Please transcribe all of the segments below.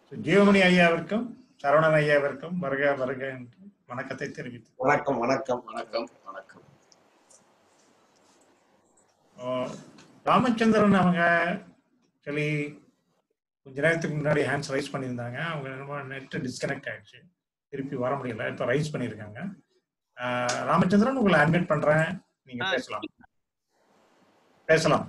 ஜீவமணி ஐயாவிற்கும் சரவணன் ஐயாவிற்கும் வருக வருக என்று வணக்கத்தை தெரிவித்து வணக்கம் வணக்கம் வணக்கம் வணக்கம் ராமச்சந்திரன் அவங்க சொல்லி கொஞ்ச நேரத்துக்கு முன்னாடி ஹேண்ட்ஸ் ரைஸ் பண்ணியிருந்தாங்க அவங்க நெட் டிஸ்கனெக்ட் ஆயிடுச்சு திருப்பி வர முடியல இப்போ ரைஸ் பண்ணியிருக்காங்க ஆஹ் ராமச்சந்திரன் உங்களை அட்மிட் பண்றேன் நீங்க ஆ. பேசலாம் பேசலாம்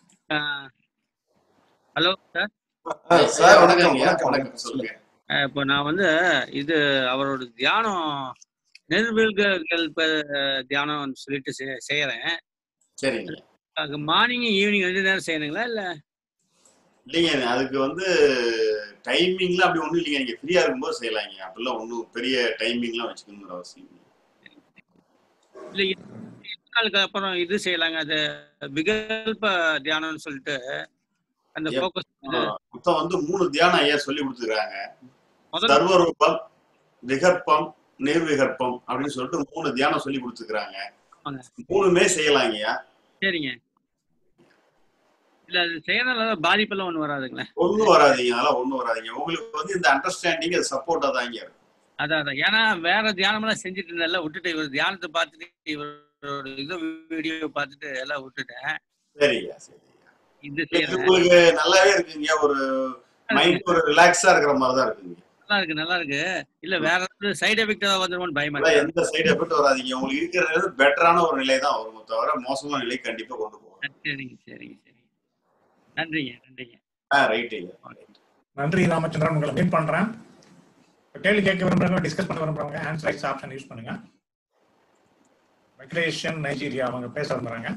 ஹலோ சார் சார் வணக்கம் வணக்கம் வணக்கம் சொல்லுங்க இப்போ நான் வந்து இது அவரோட தியானம் நிர்வில்கள் தியானம் சொல்லிட்டு செய்- செய்யறேன் சரிங்க மார்னிங் ஈவினிங் ரெண்டு நேரம் செய்யணுங்களா இல்ல இல்லைங்க அதுக்கு வந்து டைமிங்லாம் அப்படி ஒண்ணும் இல்லைங்க நீங்க ஃப்ரீயா இருக்கும்போது செய்யலாங்க அப்படிலாம் ஒன்றும் பெரிய டைமிங்லாம் வச்சுக்கணுங்கிற அவசியம் இல்லை. இல்ல எத்தனை நாளுக்கு அப்புறம் இது செய்யலாங்க அது விகல்ப தியானம்னு சொல்லிட்டு அந்த Yep. ஃபோக்கஸ் மொத்தம் வந்து மூணு தியானம் ஐயா சொல்லி கொடுத்துருக்காங்க முதல்ல சர்வரூபம் விகற்பம் நிர்விகற்பம் அப்படின்னு சொல்லிட்டு மூணு தியானம் சொல்லி கொடுத்துருக்காங்க ஆமாங்க. மூணுமே செய்யலாங்கய்யா சரிங்க இல்ல அது செய்யறதுனால பாதிப்பெல்லாம் ஒண்ணு வராதுங்களா ஒண்ணும் வராதீங்க அதெல்லாம் ஒண்ணும் வராதீங்க உங்களுக்கு வந்து இந்த அண்டர்ஸ்டாண்டிங் அது சப்போர்ட்டா தாங்க இருக்கும் அதான் அதான் ஏன்னா வேற தியானமெல்லாம் செஞ்சுட்டு இருந்தேன்ல விட்டுட்டு இவர் தியானத்தை பார்த்துட்டு இவரோட இது வீடியோ பார்த்துட்டு எல்லாம் விட்டுட்டேன் சரிங்க சரிங்க இது இது செய்யறேன் உங்களுக்கு நல்லாவே இருக்குங்க ஒரு மைண்ட் ஒரு ரிலாக்ஸா இருக்கிற மாதிரி தான் இருக்குங்க நல்லா இருக்கு நல்லா இருக்கு இல்ல வேற ஏதாவது சைடு எஃபெக்ட் ஏதாவது வந்துருமோன்னு பயமா அதான் இருக்கு எந்த சைடு எஃபெக்ட் வராதீங்க உங்களுக்கு இருக்கிறது பெட்டரான ஒரு நிலை தான் வரும் தவிர மோசமான நிலை கண்டிப்பா கொண்டு போகும் சரிங்க சரிங்க சரிங்க நன்றிங்க நன்றிங்க ஆ ரைட்டுங்க நன்றி ராமச்சந்திரன் உங்களை மீட் பண்றேன் இப்ப கேள்வி கேட்க விரும்புறவங்க டிஸ்கஸ் பண்ண விரும்புறவங்க ஹேண்ட்ஸ் ரைஸ் ஆப்ஷன் யூஸ் பண்ணுங்க வெங்கடேஷன் நைஜீரியா அவங்க பேச விரும்புறாங்க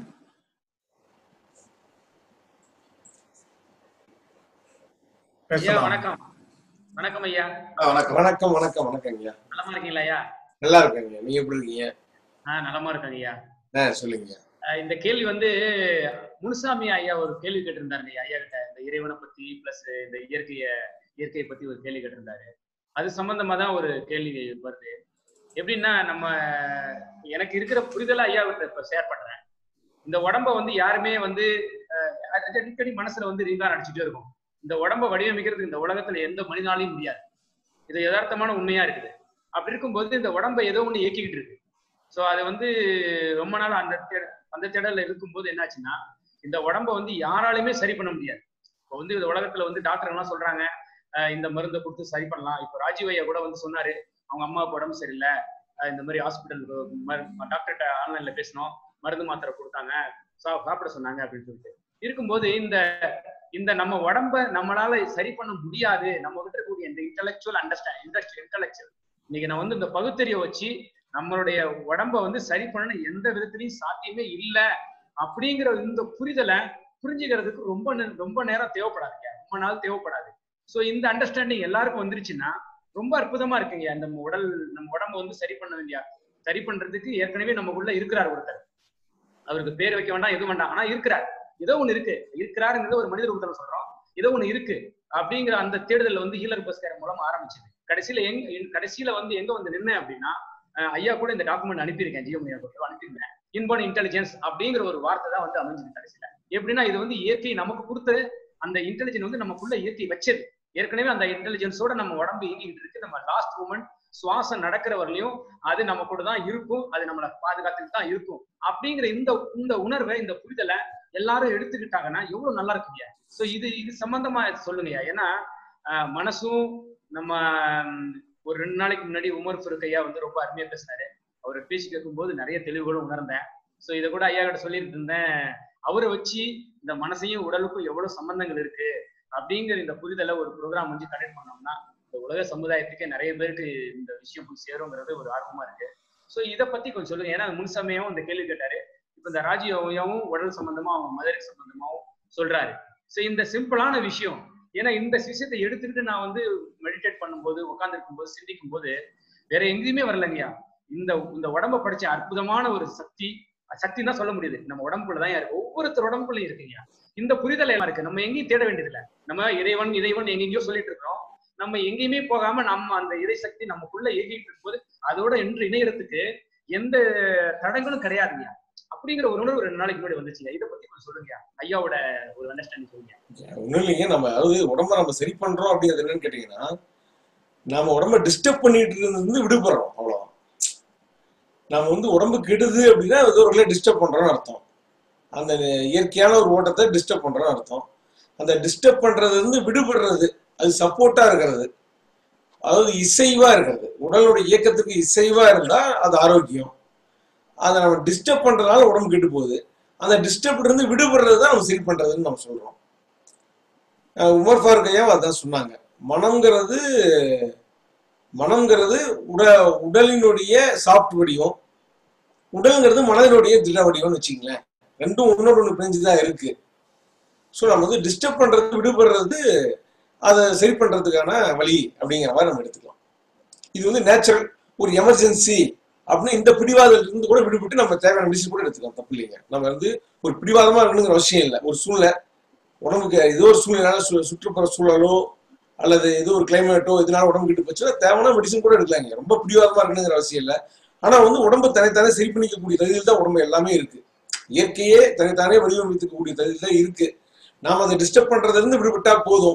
ஐயா பேசலாம் வணக்கம் வணக்கம் ஐயா ஆ, வணக்கம் வணக்கம் வணக்கம் வணக்கம் ஐயா நலமா இருக்கீங்களா ஐயா நல்லா இருக்கேங்க நீங்க எப்படி இருக்கீங்க ஆ நலமா இருக்கேங்க ஐயா ஆ சொல்லுங்க அஹ் இந்த கேள்வி வந்து முனுசாமி ஐயா ஒரு கேள்வி கேட்டிருந்தாருங்க ஐயா கிட்ட இந்த இறைவனை பத்தி பிளஸ் இந்த இயற்கைய இயற்கையை பத்தி ஒரு கேள்வி கேட்டிருந்தாரு அது சம்பந்தமா தான் ஒரு கேள்வி வருது எப்படின்னா நம்ம எனக்கு இருக்கிற புரிதலை ஐயா கிட்ட இப்ப ஷேர் பண்றேன் இந்த உடம்ப வந்து யாருமே வந்து அஹ், அது அடிக்கடி மனசுல வந்து ரீங்கா நடிச்சுட்டே இருக்கும் இந்த உடம்ப வடிவமைக்கிறதுக்கு இந்த உலகத்துல எந்த மனிதனாலையும் முடியாது இது யதார்த்தமான உண்மையா இருக்குது அப்படி இருக்கும்போது இந்த உடம்ப ஏதோ ஒண்ணு இயக்கிக்கிட்டு இருக்கு ஸோ அது வந்து ரொம்ப நாள் அந்த தே- அந்த திடல்ல இருக்கும்போது என்னாச்சுன்னா இந்த உடம்ப வந்து யாராலையுமே சரி பண்ண முடியாது இப்போ வந்து இந்த உலகத்துல வந்து டாக்டர் எல்லாம் சொல்றாங்க அஹ் இந்த மருந்தை கொடுத்து சரி பண்ணலாம் இப்போ ராஜீவ் ஐயா கூட வந்து சொன்னாரு அவங்க அம்மாவுக்கு உடம்பு சரியில்லை அஹ் இந்த மாதிரி ஹாஸ்பிட்டல் டாக்டர்கிட்ட ஆன்லைன்ல பேசினோம் மருந்து மாத்திரை கொடுத்தாங்க சா- சாப்பிட சொன்னாங்க அப்படின்னு சொல்லிட்டு இருக்கும்போது இந்த இந்த நம்ம உடம்ப நம்மளால சரி பண்ண முடியாது நம்ம கிட்ட இருக்கக்கூடிய இந்த இன்டலெக்சுவல் அண்டர்ஸ்டாண்ட் இன்டலெக்சுவல் இன்னைக்கு நான் வந்து இந்த பகுத்தறிவை வச்சு நம்மளுடைய உடம்ப வந்து சரி பண்ண எந்த விதத்திலையும் சாத்தியமே இல்ல அப்படிங்கிற இந்த புரிதலை புரிஞ்சுக்கிறதுக்கு ரொம்ப நே- ரொம்ப நேரம் தேவைப்படாதுங்க ரொம்ப நாள் தேவைப்படாது சோ இந்த அண்டர்ஸ்டாண்டிங் எல்லாருக்கும் வந்துருச்சுன்னா ரொம்ப அற்புதமா இருக்குங்க நம்ம உடல் நம்ம உடம்ப வந்து சரி பண்ண வேண்டிய சரி பண்றதுக்கு ஏற்கனவே நமக்குள்ள இருக்கிறார் ஒருத்தர் அவருக்கு பேர் வைக்க வேண்டாம் எதுவும் வேண்டாம் ஆனா இருக்கிறார் ஏதோ ஒண்ணு இருக்கு இருக்கிறாருங்கிறது ஒரு மனித ரூபத்துல சொல்றோம் ஏதோ ஒண்ணு இருக்கு அப்படிங்கிற அந்த தேடுதல் வந்து ஹீலர் பஸ்கர் மூலம் ஆரம்பிச்சது கடைசியில எங்க கடைசியில வந்து எங்க வந்து நின்னேன் அப்படின்னா அஹ் ஐயா கூட இந்த டாக்குமெண்ட் அனுப்பியிருக்கேன் ஜியோ ஐயா கூட அனுப்பியிருந்தேன் இன்பன் இன்டெலிஜென்ஸ் அப்படிங்கிற ஒரு வார்த்தை தான் வந்து அமைஞ்சது கடைசியில எப்படின்னா இது வந்து இயற்கை நமக்கு கொடுத்த அந்த இன்டெலிஜென்ஸ் வந்து நமக்குள்ள இயற்கை வச்சது ஏற்கனவே அந்த இன்டெலிஜென்ஸோட நம்ம உடம்பு இயங்கிட்டு இருக்கு நம்ம லாஸ்ட் மூமெண்ட் சுவாசம் நடக்கிற வரலையும் அது நம்ம கூட தான் இருக்கும் அது நம்மளை பாதுகாத்துட்டு தான் இருக்கும் அப்படிங்கிற இந்த இந்த உணர்வை இந்த புரிதலை எல்லாரும் எடுத்துக்கிட்டாங்கன்னா எவ்வளவு நல்லா இருக்குங்க சோ இது இது சம்பந்தமா சொல்லுங்கய்யா ஏன்னா ஆஹ் மனசும் நம்ம ம், ஒரு ரெண்டு நாளைக்கு முன்னாடி உமர் ஃபருக் ஐயா வந்து ரொம்ப அருமையா பேசினாரு அவர் பேசி கேட்கும்போது நிறைய தெளிவுகளும் உணர்ந்தேன் சோ இதை கூட ஐயா கிட்ட சொல்லிட்டு இருந்தேன் அவரை வச்சு இந்த மனசையும் உடலுக்கும் எவ்வளவு சம்பந்தங்கள் இருக்கு அப்படிங்கிற இந்த புரிதலை ஒரு ப்ரோக்ராம் வந்து கனெக்ட் பண்ணோம்னா இந்த உலக சமுதாயத்துக்கே நிறைய பேருக்கு இந்த விஷயம் போய் சேருங்கிறது ஒரு ஆர்வமா இருக்கு சோ இதை பத்தி கொஞ்சம் சொல்லுங்க ஏன்னா முன்சமயம் இந்த கேள்வி கேட்டாரு இப்ப இந்த ராஜீவாவும் உடல் சம்பந்தமா அவங்க மதுரை சம்பந்தமாவும் சொல்றாரு சோ இந்த சிம்பிளான விஷயம் ஏன்னா இந்த விஷயத்தை எடுத்துக்கிட்டு நான் வந்து மெடிடேட் பண்ணும்போது உட்கார்ந்து போது சிந்திக்கும் போது வேற எங்கேயுமே வரலங்கய்யா இந்த இந்த உடம்ப படைச்ச அற்புதமான ஒரு சக்தி சக்தி தான் சொல்ல முடியுது நம்ம உடம்புக்குள்ளதான் இருக்கு ஒவ்வொருத்தர் உடம்புக்குள்ளயும் இருக்குங்கய்யா இந்த புரிதல் எல்லாம் இருக்கு நம்ம எங்கேயும் தேட வேண்டியதில்லை நம்ம இறைவன் இறைவன் எங்கெங்கயோ சொல்லிட்டு இருக்கிறோம் நம்ம எங்கேயுமே போகாம நம்ம அந்த இறை சக்தி நமக்குள்ள இயங்கிட்டு இருக்கும்போது அதோட என்று இணையறதுக்கு எந்த தடங்களும் கிடையாதுங்க அப்படிங்கிற ஒரு உணர்வு ரெண்டு நாளைக்கு முன்னாடி வந்துச்சுங்க இதை பத்தி கொஞ்சம் சொல்லுங்க ஐயாவோட ஒரு அண்டர்ஸ்டாண்டிங் சொல்லுங்க ஒண்ணும் இல்லைங்க நம்ம அதாவது உடம்ப நம்ம சரி பண்றோம் அப்படிங்கிறது என்னன்னு கேட்டீங்கன்னா நாம உடம்ப டிஸ்டர்ப் பண்ணிட்டு இருந்து விடுபடுறோம் அவ்வளவுதான் நாம வந்து உடம்பு கெடுது அப்படின்னா அது ஒரு டிஸ்டர்ப் பண்றோம்னு அர்த்தம் அந்த இயற்கையான ஒரு ஓட்டத்தை டிஸ்டர்ப் பண்றோம்னு அர்த்தம் அந்த டிஸ்டர்ப் பண்றது வந்து விடுபடுறது அது சப்போர்ட்டா இருக்கிறது அதாவது இசைவா இருக்கிறது உடலோட இயக்கத்துக்கு இசைவா இருந்தா அது ஆரோக்கியம் அதை நம்ம டிஸ்டர்ப் பண்றதுனால உடம்பு கெட்டு போகுது அந்த டிஸ்டர்ப்ல இருந்து விடுபடுறது தான் நம்ம சரி பண்றதுன்னு நம்ம சொல்றோம் அஹ் உமர் ஃபாரூக் ஐயாவும் அதான் சொன்னாங்க மனம்ங்கிறது மனம்ங்கிறது உட உடலினுடைய சாஃப்ட் வடிவம் உடல்ங்கிறது மனதினுடைய திட வடிவம்னு வச்சுங்களேன் ரெண்டும் ஒன்னோட ஒன்று பிரிஞ்சுதான் இருக்கு ஸோ நம்ம வந்து டிஸ்டர்ப் பண்றது விடுபடுறது அதை சரி பண்றதுக்கான வழி அப்படிங்கிற மாதிரி நம்ம எடுத்துக்கலாம் இது வந்து நேச்சுரல் ஒரு எமர்ஜென்சி அப்படின்னு இந்த பிடிவாதத்துல இருந்து கூட விடுபட்டு நம்ம தேவையான மெடிசன் கூட எடுத்துக்கலாம் தப்பு இல்லைங்க நம்ம வந்து ஒரு பிடிவாதமா இருக்கணுங்கிற அவசியம் இல்லை ஒரு சூழ்நிலை உடம்புக்கு ஏதோ ஒரு சூழ்நிலை சு- சுற்றுப்புற சூழலோ அல்லது ஏதோ ஒரு கிளைமேட்டோ இதனால உடம்பு கிட்டு போச்சுன்னா தேவையான மெடிசன் கூட எடுக்கலாங்க ரொம்ப பிடிவாதமா இருக்கணுங்கிற அவசியம் இல்லை ஆனா வந்து உடம்பு தனித்தானே சரி பண்ணிக்கக்கூடிய தகுதியில் தான் உடம்பு எல்லாமே இருக்கு இயற்கையே தனித்தானே வடிவமைத்துக்கக்கூடிய தகுதியில் தான் இருக்கு நாம அதை டிஸ்டர்ப் பண்றதுல இருந்து விடுபட்டா போதும்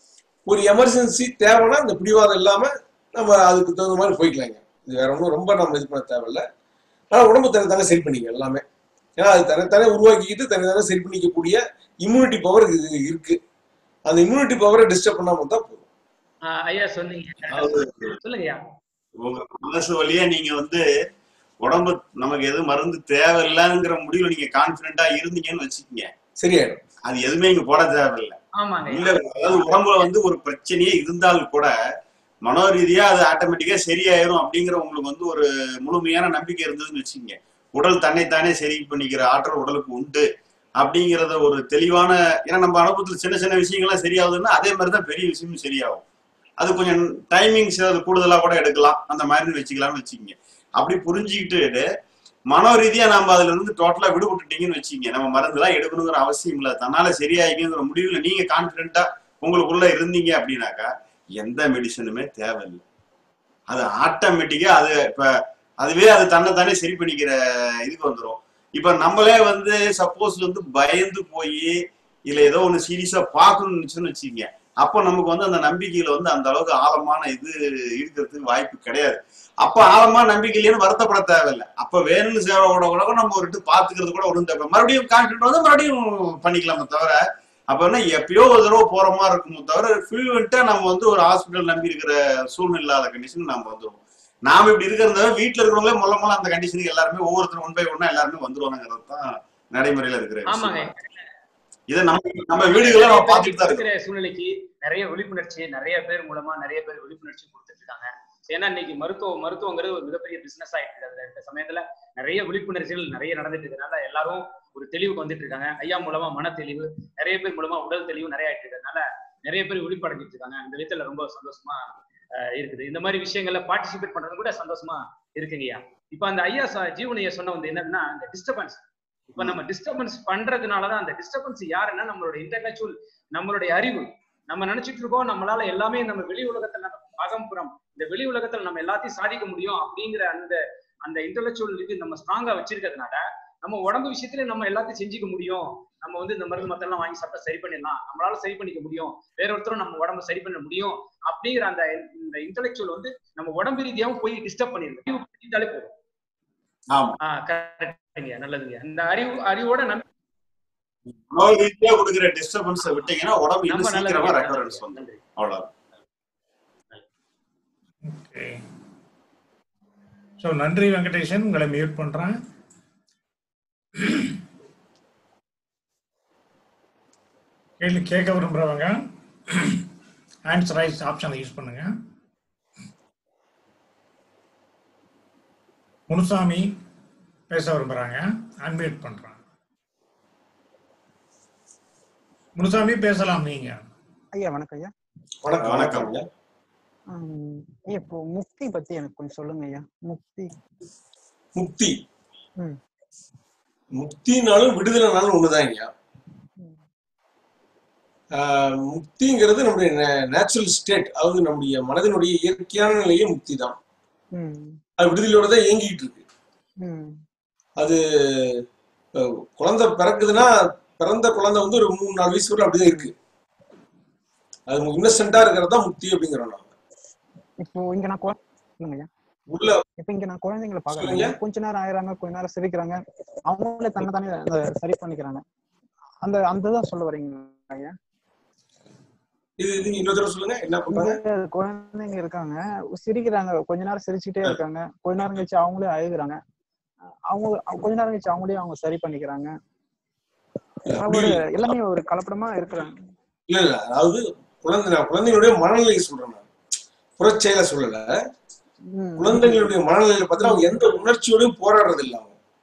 ஒரு எமர்ஜென்சி தேவைன்னா இந்த பிடிவாதம் இல்லாம நம்ம அதுக்கு தகுந்த மாதிரி போய்க்கலாங்க இது வேற ஒன்றும் ரொம்ப நம்ம இது பண்ண தேவையில்ல ஆனா உடம்பு தனித்தானே சரி பண்ணிக்க எல்லாமே ஏன்னா அது தனித்தானே உருவாக்கிக்கிட்டு தனித்தானே சரி பண்ணிக்கக்கூடிய இம்யூனிட்டி பவர் இது இருக்கு அந்த இம்யூனிட்டி பவரை டிஸ்டர்ப் பண்ணாம தான் போதும் ஆஹ் ஐயா சொன்னீங்க அதாவது சொல்லுங்க ஐயா உங்க மனசு வழியா நீங்க வந்து உடம்பு நமக்கு எது மருந்து தேவையில்லைங்கிற முடிவுல நீங்க கான்பிடண்டா இருந்தீங்கன்னு வச்சுக்கோங்க சரியாயிடும் அது எதுவுமே இங்க போட தேவையில்லை ஆமாங்க ஐயா இல்ல அதாவது உடம்புல வந்து ஒரு பிரச்சனையே இருந்தால் கூட மனோரீதியா அது ஆட்டோமேட்டிக்கா சரியாயிரும் அப்படிங்கிற உங்களுக்கு வந்து ஒரு முழுமையான நம்பிக்கை இருந்ததுன்னு வச்சுக்கோங்க உடல் தன்னைத்தானே சரி பண்ணிக்கிற ஆற்றல் உடலுக்கு உண்டு அப்படிங்கிறத ஒரு தெளிவான ஏன்னா நம்ம அனுபவத்துல சின்ன சின்ன விஷயங்கள்லாம் சரியாகுதுன்னா அதே மாதிரி தான் பெரிய விஷயமும் சரியாகும் அது கொஞ்சம் டைமிங்ஸ் அது கூடுதலா கூட எடுக்கலாம் அந்த மாதிரி வச்சுக்கலாம்னு வச்சுக்கோங்க அப்படி புரிஞ்சுக்கிட்டு மனோ ரீதியா நம்ம அதுல இருந்து டோட்டலா விடுபட்டுட்டீங்கன்னு வச்சுக்கோங்க நம்ம மருந்துலாம் எடுக்கணுங்கிற அவசியம் இல்லை தன்னால சரியாயிக்குங்கிற முடிவுல நீங்க கான்பிடண்டா உங்களுக்குள்ள இருந்தீங்க அப்படின்னாக்கா எந்த மெடிசனுமே தேவையில்லை அது ஆட்டோமேட்டிக்கா அது இப்ப அதுவே அது தன்னைத்தானே சரி பண்ணிக்கிற இதுக்கு வந்துடும் இப்ப நம்மளே வந்து சப்போஸ் வந்து பயந்து போய் இல்ல ஏதோ ஒண்ணு சீரியஸா பார்க்கணும்னு நினைச்சோம்னு வச்சுக்கோங்க அப்போ நமக்கு வந்து அந்த நம்பிக்கையில வந்து அந்த அளவுக்கு ஆழமான இது இருக்கிறதுக்கு வாய்ப்பு கிடையாது அப்ப ஆழமா நம்பிக்கை இல்லைன்னு வருத்தப்பட தேவையில்லை அப்ப வேணும்னு சேவோட கூட நம்ம ஒரு இட்டு பாத்துக்கிறது கூட ஒன்றும் தேவை மறுபடியும் கான்ஃபிடன்ட் வந்து மறுபடியும் பண்ணிக்கலாமே தவிர அப்ப என்ன எப்பயோ ஒரு தடவை போற மாதிரி இருக்குமோ தவிர ஃப்ளூவெண்டா நம்ம வந்து ஒரு ஹாஸ்பிட்டல் நம்பி இருக்கிற சூழ்நிலை இல்லாத கண்டிஷன் நம்ம வந்துருவோம் நாம இப்படி இருக்கிறத வீட்டுல இருக்கிறவங்களே முள்ள முள்ள அந்த கண்டிஷனுக்கு எல்லாருமே ஒவ்வொருத்தரும் ஒன் பை ஒன்னா எல்லாருமே வந்துருவாங்கிறது தான் நடைமுறையில இருக்கிற ஆமாங்க விஷயம் இதை நம்ம நம்ம வீடுகளை நம்ம பார்த்துட்டு தான் இருக்கோம் இருக்கிற சூழ்நிலைக்கு நிறைய விழிப்புணர்ச்சி நிறைய பேர் மூலமா நிறைய பேர் விழிப்புணர்ச்சி கொடுத்துட்டு இருக்காங்க ஏன்னா இன்னைக்கு மருத்துவம் மருத்துவங்கிறது ஒரு மிகப்பெரிய பிசினஸ் ஆயிட்டு இருக்கு அதுல இந்த சமயத்துல நிறைய விழிப்புணர்ச்சிகள் நிறைய நடந்துட்டு இருக்கனால எல்லாரும் ஒரு தெளிவுக்கு வந்துட்டு இருக்காங்க ஐயா மூலமா மன தெளிவு நிறைய பேர் மூலமா உடல் தெளிவு நிறைய ஆயிட்டு இருக்கனால நிறைய பேர் விழிப்படைஞ்சிட்டு இருக்காங்க இந்த விதத்துல ரொம்ப சந்தோஷமா அஹ், இருக்குது இந்த மாதிரி விஷயங்கள்ல பார்ட்டிசிபேட் பண்றது கூட சந்தோஷமா இருக்குங்கய்யா இப்ப அந்த ஐயா ச- ஜீவன் ஐயா சொன்ன வந்து என்னன்னா இந்த டிஸ்டர்பன்ஸ் இப்ப நம்ம டிஸ்டர்பன்ஸ் பண்றதுனாலதான் அந்த டிஸ்டர்பன்ஸ் யாருன்னா நம்மளோட இன்டர்நேச்சுரல் நம்மளுடைய அறிவு நம்ம நினைச்சிட்டு இருக்கோம் நம்மளால எல்லாமே நம்ம வெளி உலகத்துல நம்ம அகம்புறம் இந்த வெளி உலகத்துல நம்ம எல்லாத்தையும் சாதிக்க முடியும் அப்படிங்கிற அந்த அந்த இன்டெலெக்சுவல் இது நம்ம ஸ்ட்ராங்கா வச்சிருக்கிறதுனால நம்ம உடம்பு விஷயத்துல நம்ம எல்லாத்தையும் செஞ்சுக்க முடியும் நம்ம வந்து இந்த மருந்து மத்தெல்லாம் வாங்கி சாப்பிட்டா சரி பண்ணிடலாம் நம்மளால சரி பண்ணிக்க முடியும் வேற ஒருத்தரும் நம்ம உடம்ப சரி பண்ண முடியும் அப்படிங்கிற அந்த இந்த இன்டெலெக்சுவல் வந்து நம்ம உடம்பு ரீதியாவும் போய் டிஸ்டர்ப் பண்ணிருக்கு அறிவு புரிஞ்சாலே போதும் ஆமா ஆஹ் கரெக்டுங்க நல்லதுங்க அந்த அறிவு அறிவோட நம்ம நோய் ரீதியா கொடுக்குற டிஸ்டர்பன்ஸை விட்டீங்கன்னா உடம்பு நம்ம இன்னும் சீக்கிரமா நல்லது ரெக்கவரன்ஸ் வந்து நன்றி அவ்வளவு ஓகே ஸோ நன்றி வெங்கடேஷன் உங்களை மியூட் பண்றேன் கேள்வி கேட்க விரும்புறவங்க ஹேண்ட்ஸ் ரைஸ் ஆப்ஷனை யூஸ் பண்ணுங்க முனுசாமி பேச விரும்புறாங்க அன்மியூட் பண்றேன் முனுசாமி பேசலாம் நீங்க ஐயா வணக்கம் ஐயா வணக்கம் வணக்கம். வணக்கம் ஐயா ஆம், ஐயா இப்போ முக்தி பத்தி எனக்கு கொஞ்சம் சொல்லுங்க ஐயா முக்தி முக்தி ம். முக்தினாலும் விடுதலைனாலும் ஒண்ணுதான் ஐயா ம். ஆஹ் முக்திங்கிறது நம்முடைய நேச்சுரல் ஸ்டேட் அதாவது நம்முடைய மனதினுடைய இயற்கையான நிலையே முக்தி தான் ம், அது விடுதலையோட தான் இயங்கிட்டு இருக்கு ம், அது அஹ், குழந்தை பிறக்குதுன்னா பிறந்த குழந்தை வந்து ஒரு மூணு நாலு வயசு வரை அப்படிதான் இருக்கு அது இன்னசென்ட்டா இருக்கிறது தான் முக்தி அப்படிங்கிறோம் நாம இப்போ இங்க நான் குழ- சொல்லுங்க ஐயா உள்ள இப்ப இங்க நான் குழந்தைங்களை சொல்லுங்க. பாக்குறேன் கொஞ்ச நேரம் ஆயிராங்க கொஞ்ச நேரம் சிரிக்கிறாங்க அவங்களே தன்னை தானே அந்த சரி பண்ணிக்கிறாங்க அந்த அந்த தான் சொல்ல வரீங்க ஐயா இது இது இன்னொரு தடவை சொல்லுங்க என்ன பண்றாங்க இங்க குழந்தைங்க இருக்காங்க சிரிக்கிறாங்க கொஞ்ச நேரம் சிரிச்சுட்டே இருக்காங்க கொஞ்ச நேரம் கழிச்சு அவங்களே அழுகுறாங்க அவங்க கொஞ்ச நேரம் கழிச்சு அவங்களே அவங்க சரி பண்ணிக்கிறாங்க அப்படி ஒரு எல்லாமே ஒரு கலப்படமா இருக்கிறாங்க இல்ல இல்ல அதாவது குழந்தை நான் குழந்தைங்களுடைய மனநிலையை சொல்றேன் நான் புறச்செயல சொல்லல ம். குழந்தைங்களுடைய மனநிலையில பார்த்தா அவங்க எந்த உணர்ச்சியோடையும் போராடுறது இல்ல அவங்க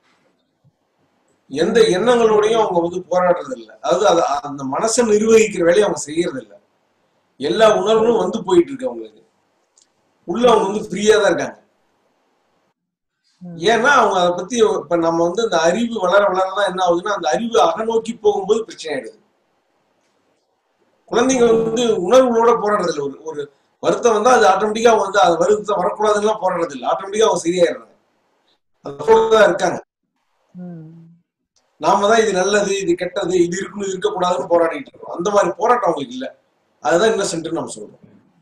எந்த எண்ணங்களோடையும் அவங்க வந்து போராடுறது இல்ல அதாவது அது அந்த மனசை நிர்வகிக்கிற வேலையை அவங்க செய்யறது இல்ல எல்லா உணர்வும் வந்து போயிட்டு இருக்கு அவங்களுக்கு உள்ள அவங்க வந்து ஃப்ரீயா தான் இருக்காங்க ம். ஏன்னா அவங்க அதை பத்தி இப்ப நம்ம வந்து அந்த அறிவு வளர வளரதான் என்ன ஆகுதுன்னா அந்த அறிவு அகநோக்கி போகும்போது பிரச்சனை ஆயிடுது குழந்தைங்க வந்து உணர்வுகளோட போராடுறது இல்லை ஒரு ஒரு வருத்தம் வந்தா அது ஆட்டோமேட்டிக்கா வந்து அது வருத்தம் வரக்கூடாதுன்னா போராடுறது இல்லை ஆட்டோமேட்டிக்கா அவங்க சரியாயிடுறாங்க அதோடதான் இருக்காங்க ம். நாம தான் இது நல்லது இது கெட்டது இது இருக்கணும் இது இருக்கக்கூடாதுன்னு போராடிட்டு இருக்கோம் அந்த மாதிரி போராட்டம் அவங்களுக்கு இல்ல அதுதான் இன்னசென்ட் நம்ம சொல்றோம்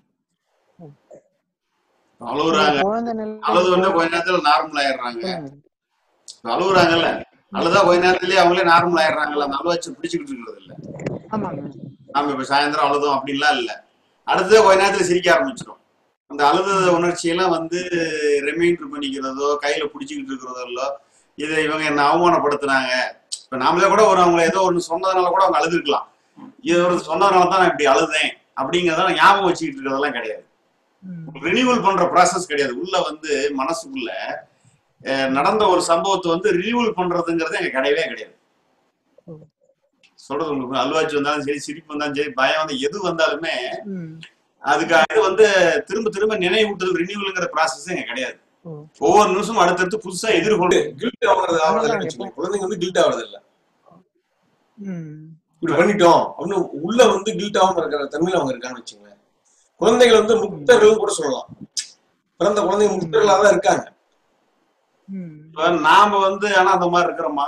அழுகுறாங்க குழந்தை நிலை அழுது வந்து கொஞ்ச நேரத்துல நார்மல் ஆயிடுறாங்க சொல்லுங்க. இப்ப அழுகுறாங்கல்ல அழுதா கொஞ்ச நேரத்திலேயே அவங்களே நார்மல் ஆயிடுறாங்கல்ல அந்த அழுவாச்சு பிடிச்சுக்கிட்டு இருக்கிறது இல்ல ஆமாங்க நாம இப்ப சாயந்தரம் அழுதோம் அப்படின்லாம் இல்ல அடுத்தது கொஞ்ச நேரத்துல சிரிக்க ஆரம்பிச்சிடும் அந்த அழுத உணர்ச்சியெல்லாம் வந்து ரிமைண்டர் பண்ணிக்கிறதோ கையில பிடிச்சிக்கிட்டு இருக்கிறதோ இல்ல இதை இவங்க என்ன அவமானப்படுத்துனாங்க இப்ப நாமளே கூட ஒரு அவங்களை ஏதோ ஒண்ணு சொன்னதுனால கூட அவங்க அழுதுருக்கலாம் இது ஒரு சொன்னதுனால தான் நான் இப்படி அழுதேன் அப்படிங்கறத ஞாபகம் வச்சுக்கிட்டு இருக்கிறதெல்லாம் கிடையாது ம். ரினியூவல் பண்ற ப்ராசஸ் கிடையாது உள்ள வந்து மனசுக்குள்ள அஹ், நடந்த ஒரு சம்பவத்தை வந்து ரினியூவல் பண்றதுங்கிறது எங்க கிடையவே கிடையாது ம். சொல்றது உங்களுக்கு அல்வாச்சி வந்தாலும் சரி சிரிப்பு வந்தாலும் சரி பயம் வந்து எது வந்தாலுமே ம். அதுக்காக இது வந்து திரும்ப திரும்ப நினைவூட்டல் ரினியூவல்ங்கிற ப்ராசஸ் எங்க கிடையாது ஓ. ஒவ்வொரு நிமிஷமும் அடுத்தடுத்து புதுசா எதிர்கொண்டு கில்ட் ஆகுறது ஆகுறது அதான் வச்சுக்கோங்க குழந்தைங்க வந்து கில்ட் ஆகுறது இல்ல ம். இப்படி பண்ணிட்டோம் அப்படின்னு உள்ள வந்து கில்ட் ஆகாம இருக்கிற தன்மையில அவங்க இருக்காங்கன்னு வச்சுங்களேன் குழந்தைகள் வந்து முக்தர்கள் கூட சொல்லலாம் பிறந்த குழந்தைங்க முக்தர்களா தான் இருக்காங்க ம். இப்ப நாம வந்து ஆனா அந்த மாதிரி இருக்கிறோமா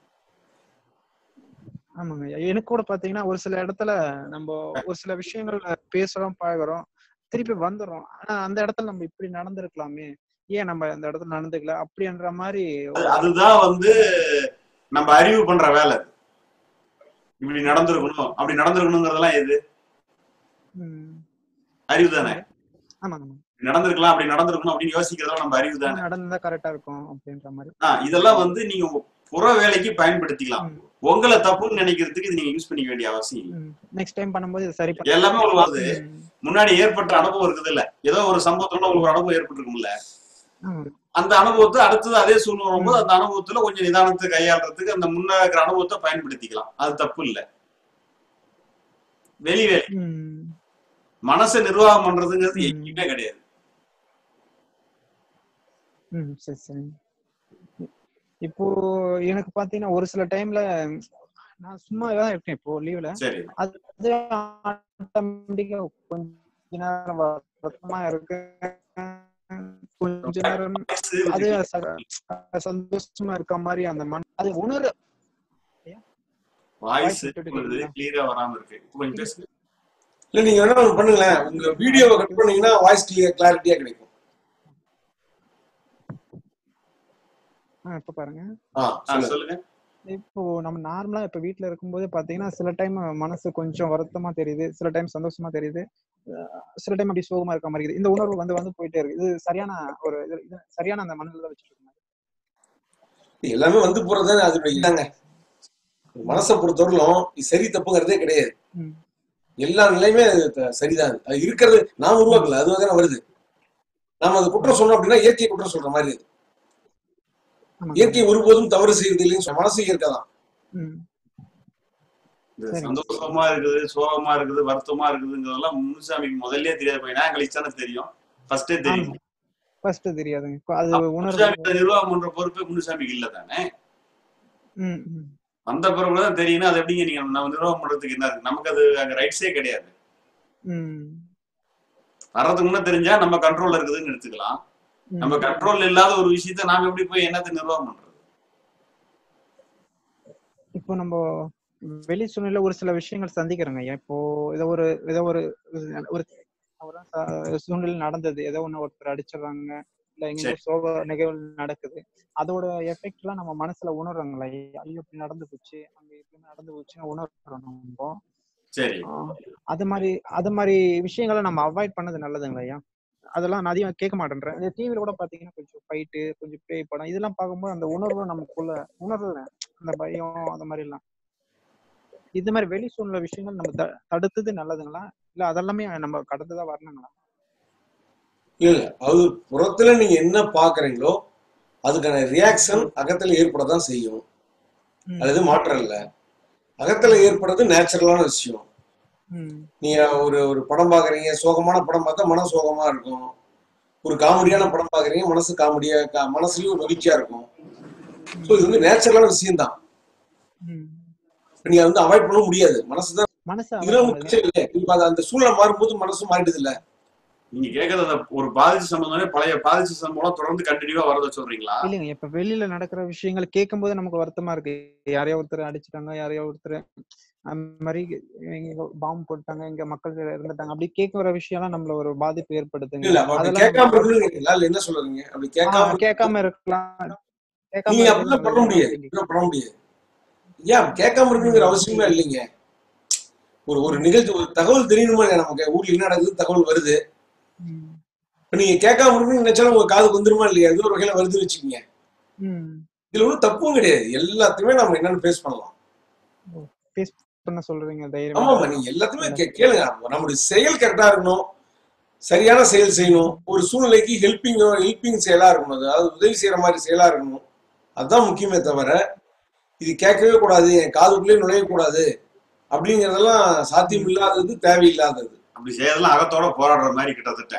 ஆமாங்க ஐயா. எனக்கு கூட பாத்தீங்கன்னா ஒரு சில இடத்துல நம்ம ஒரு சில விஷயங்கள் பேசுறோம் பழகுறோம் திருப்பி வந்துடுறோம் ஆனா அந்த இடத்துல நம்ம இப்படி நடந்திருக்கலாமே ஏன் நம்ம அந்த இடத்துல நடந்துக்கல அப்படின்ற மாதிரி அது- அதுதான் வந்து நம்ம அறிவு பண்ற வேலை அது. இப்படி நடந்திருக்கணும் அப்படி நடந்திருக்கணுங்கிறதெல்லாம் எது ம். அறிவு தானே ஆமாங்க ஆமாங்க. இப்படி நடந்திருக்கலாம் அப்படி நடந்திருக்கணும் அப்படின்னு யோசிக்கிறதெல்லாம் நம்ம அறிவு தானே நடந்தா கரெக்டா இருக்கும் அப்படின்ற மாதிரி ஆ, இதெல்லாம் வந்து நீங்க உங்க புற வேலைக்கு பயன்படுத்திக்கலாம் ம். உங்களை தப்புன்னு நினைக்கிறதுக்கு இது நீங்க யூஸ் பண்ணிக்க வேண்டிய அவசியம் இல்லை நெக்ஸ்ட் டைம் பண்ணும்போது இது சரி பண்ண எல்லாமே உங்களுக்கு வந்து ம். முன்னாடி ஏற்பட்ட அனுபவம் இருக்குது இல்ல ஏதோ ஒரு சம்பவத்தோட உங்களுக்கு ஒரு அனுபவம் ஏற்பட்டிருக்கும்ல ஆமாங்க. அந்த அனுபவத்தை அடுத்தது அதே சூழ்நிலை வரும்போது அந்த அனுபவத்துல கொஞ்சம் நிதானத்தை கையாளுறதுக்கு அந்த முன்ன இருக்கிற அனுபவத்தை பயன்படுத்திக்கலாம் அது தப்பு இல்ல வெளி வேலை ம். மனசை நிர்வாகம் பண்றதுங்கிறது ம். எங்கேயுமே கிடையாது ம் சரி சரி இப்போ எனக்கு பாத்தீங்கன்னா ஒரு சில டைம்ல நான் சும்மா தான் இருக்கேன் இப்போ லீவ்ல சரி அது ஆட்டோமேட்டிக்கா கொஞ்ச நேரம் வருத்தமா இருக்கு கொஞ்ச நேரம் அது ச- சந்தோஷமா இருக்க மாதிரி அந்த மன அது உணர வாய்ஸ் voice விட்டுட்டு கிளியரா வராம இருக்கு இப்ப கொஞ்சம் பேசுங்க இல்ல நீங்க என்ன ஒண்ணு பண்ணுங்களேன் உங்க வீடியோவை கட் பண்ணீங்கன்னா வாய்ஸ் கிளியர் கிளாரிட்டியா கிடைக்கும் ஆ, இப்ப பாருங்க ஆ ஆ, சொல்லுங்க சொல்லுங்க இப்போ நம்ம நார்மலா இப்ப வீட்ல இருக்கும்போது பாத்தீங்கன்னா சில டைம் மனசு கொஞ்சம் வருத்தமா தெரியுது சில டைம் சந்தோஷமா தெரியுது அஹ் சில டைம் அப்படி சோகமா இருக்க மாதிரி இருக்குது இந்த உணர்வு வந்து வந்து போயிட்டே இருக்கு இது சரியான ஒரு இது இது சரியான அந்த மனநிலை வச்சுட்டு இருக்கேன் எல்லாமே வந்து போறது அதோட இதாங்க மனசை பொறுத்தவரையிலும் இது சரி தப்புங்கிறதே கிடையாது ம். எல்லா நிலையுமே அது த- சரிதான் அது இருக்கிறது நாம் உருவாக்கல அது தானே வருது நாம அது குற்றம் சொன்னோம் அப்படின்னா இயற்கை குற்றம் சொல்ற மாதிரி அது. ஆமாங்க. இயற்கை ஒருபோதும் தவறு செய்யறது இல்லைன்னு சொல்ல- மனசு இயற்கை தான் ம். இந்த சரிங்க. சந்தோஷமா இருக்குது சோகமா இருக்குது வருத்தமா இருக்குதுங்கிறதெல்லாம் முனுசாமிக்கு முதல்லயே தெரியாது போய் நான் கழிச்சு தானே தெரியும் ஃபர்ஸ்டே தெரியும் ஆமா. ஃபர்ஸ்ட் தெரியாதுங்க இப்ப அது உணர்வு முனுசாமி நிர்வாகம் பண்ற பொறுப்பே முனுசாமிக்கு இல்ல தானே ம், ம். வந்த பிறகுதான் தெரியும்னா அது எப்படிங்க நீங்க நம்ம நிர்வாகம் பண்றதுக்கு என்ன இருக்கு நமக்கு அது அங்க ரைட்ஸே கிடையாது ம். வர்றதுக்கு முன்ன தெரிஞ்சா நம்ம கண்ட்ரோல்ல இருக்குதுன்னு எடுத்துக்கலாம் ம். நம்ம கண்ட்ரோல் இல்லாத ஒரு விஷயத்த நாம எப்படி போய் என்னத்தை நிர்வாகம் பண்றது இப்போ நம்ம வெளி சூழ்நிலை ஒரு சில விஷயங்கள் சந்திக்கிறோங்க ஐயா இப்போ ஏதோ ஒரு ஏதோ ஒரு ஒரு ஒரு ச- சூழ்நிலை நடந்தது ஏதோ ஒண்ணு ஒருத்தர் அடிச்சிடுறாங்க இல்ல எங்க சரி சோக நிகழ்வு நடக்குது அதோட எஃபெக்ட் எல்லாம் நம்ம மனசுல உணர்றோங்களா ஐயோ இப்படி நடந்து போச்சு அங்க இப்படி நடந்து போச்சுன்னு உணர்றோம் நம்ம சரி ஆஹ் அது மாதிரி அது மாதிரி விஷயங்களை நம்ம அவாய்ட் பண்ணது நல்லதுங்களா ஐயா அதெல்லாம் நான் அதிகம் கேட்க மாட்டேன்றேன் இந்த டிவில கூட பாத்தீங்கன்னா கொஞ்சம் ஃபைட்டு கொஞ்சம் பேய் படம் இதெல்லாம் பார்க்கும்போது அந்த உணர்வு நமக்குள்ள உணர்றேன் அந்த பயம் அந்த மாதிரி எல்லாம் இது மாதிரி வெளி சூழ்நிலை விஷயங்கள் நம்ம த- தடுத்தது நல்லதுங்களா இல்ல அதெல்லாமே நம்ம கடந்துதான் வரணுங்களா இல்ல இல்ல அது புறத்துல நீங்க என்ன பாக்குறீங்களோ அதுக்கான ரியாக்ஷன் அகத்துல ஏற்படதான் செய்யும் ம், அல்லது மாற்றம் இல்ல அகத்துல ஏற்படுறது நேச்சுரலான விஷயம் ம், நீங்க ஒரு ஒரு படம் பாக்குறீங்க சோகமான படம் பார்த்தா மனம் சோகமா இருக்கும் ஒரு காமெடியான படம் பாக்குறீங்க மனசு காமெடியா கா- மனசுலயும் ஒரு மகிழ்ச்சியா இருக்கும் ஸோ இது வந்து நேச்சுரலான விஷயம் தான் ம். நீங்க வந்து அவாய்ட் பண்ண முடியாது மனசுதான் மனசை இதுல அவாய்ட் ஒன்றும் பண்ணது பிரச்சனை இல்லை இப்ப அது அந்த சூழ்நிலை மாறும்போது மனசு மாறிடுது இல்ல நீங்க கேக்குறது அந்த ஒரு பாதிச்சு சம்பந்தமே பழைய பாதிச்சு சம்பவம் தொடர்ந்து கண்டினியூவா வரத சொல்றீங்களா இல்லைங்க இப்ப வெளியில நடக்கிற விஷயங்கள் கேட்கும்போது நமக்கு வருத்தமா இருக்கு யாரையோ ஒருத்தர் அடிச்சிட்டாங்க யாரையோ ஒருத்தர் அந்த மாதிரி பாம்பு போட்டாங்க இங்க மக்கள் இருந்துட்டாங்க அப்படி கேட்கிற விஷயம்லாம் நம்மள ஒரு பாதிப்பு ஏற்படுத்துங்க இல்ல அப்ப அப்படி அதெல்லாம் கேட்காம நம்ம இருக்கணுங்கிறீங்களா இல்ல என்ன சொல்றீங்க அப்படி ஆஹ் கேட்காம கேட்காம இருக்கலாம் கேட்காம நீங்க இருக்கிறது அப்படிலாம் பண்ண நல்லதுங்களா முடியாது அப்படிங்க இப்படிலாம் பண்ண முடியாது ஏன் கேட்காம இருக்கணுங்கிற அவசியமே இல்லைங்க ஒரு ஒரு நிகழ்ச்சி ஒரு தகவல் தெரியணுமா இல்லையா நமக்கு ஊர்ல என்ன நடக்குது தகவல் வருது ம், இப்ப நீங்க கேட்காம இருக்கணும்னு நினைச்சாலும் உங்க காதுக்கு வந்துருமா இல்லையா ஏதோ ஒரு வகையில வருதுன்னு வச்சுக்கோங்க ம். இதுல ஒன்றும் தப்பும் கிடையாது எல்லாத்தையுமே நம்ம என்னன்னு ஃபேஸ் பண்ணலாம் ஃபேஸ் பண்ண சொல்றீங்க தைரியமா ஆமாமா நீங்க எல்லாத்தையுமே இல்ல கே- கேளுங்க நம்மளுடைய செயல் கரெக்டா இருக்கணும் சரியான செயல் செய்யணும் ஒரு சூழ்நிலைக்கு ஹெல்பிங் ஹெல்பிங் செயலா இருக்கணும் அதாவது உதவி செய்யற மாதிரி செயலா இருக்கணும் அதுதான் முக்கியமே தவிர இது கேட்கவே கூடாது என் காதுக்குள்ளே நுழையக்கூடாது அப்படிங்கறதெல்லாம் சாத்தியம் இல்லாதது தேவையில்லாதது அப்படி செய்யறதெல்லாம் அகத்தோட போராடுற மாதிரி கிட்டத்தட்ட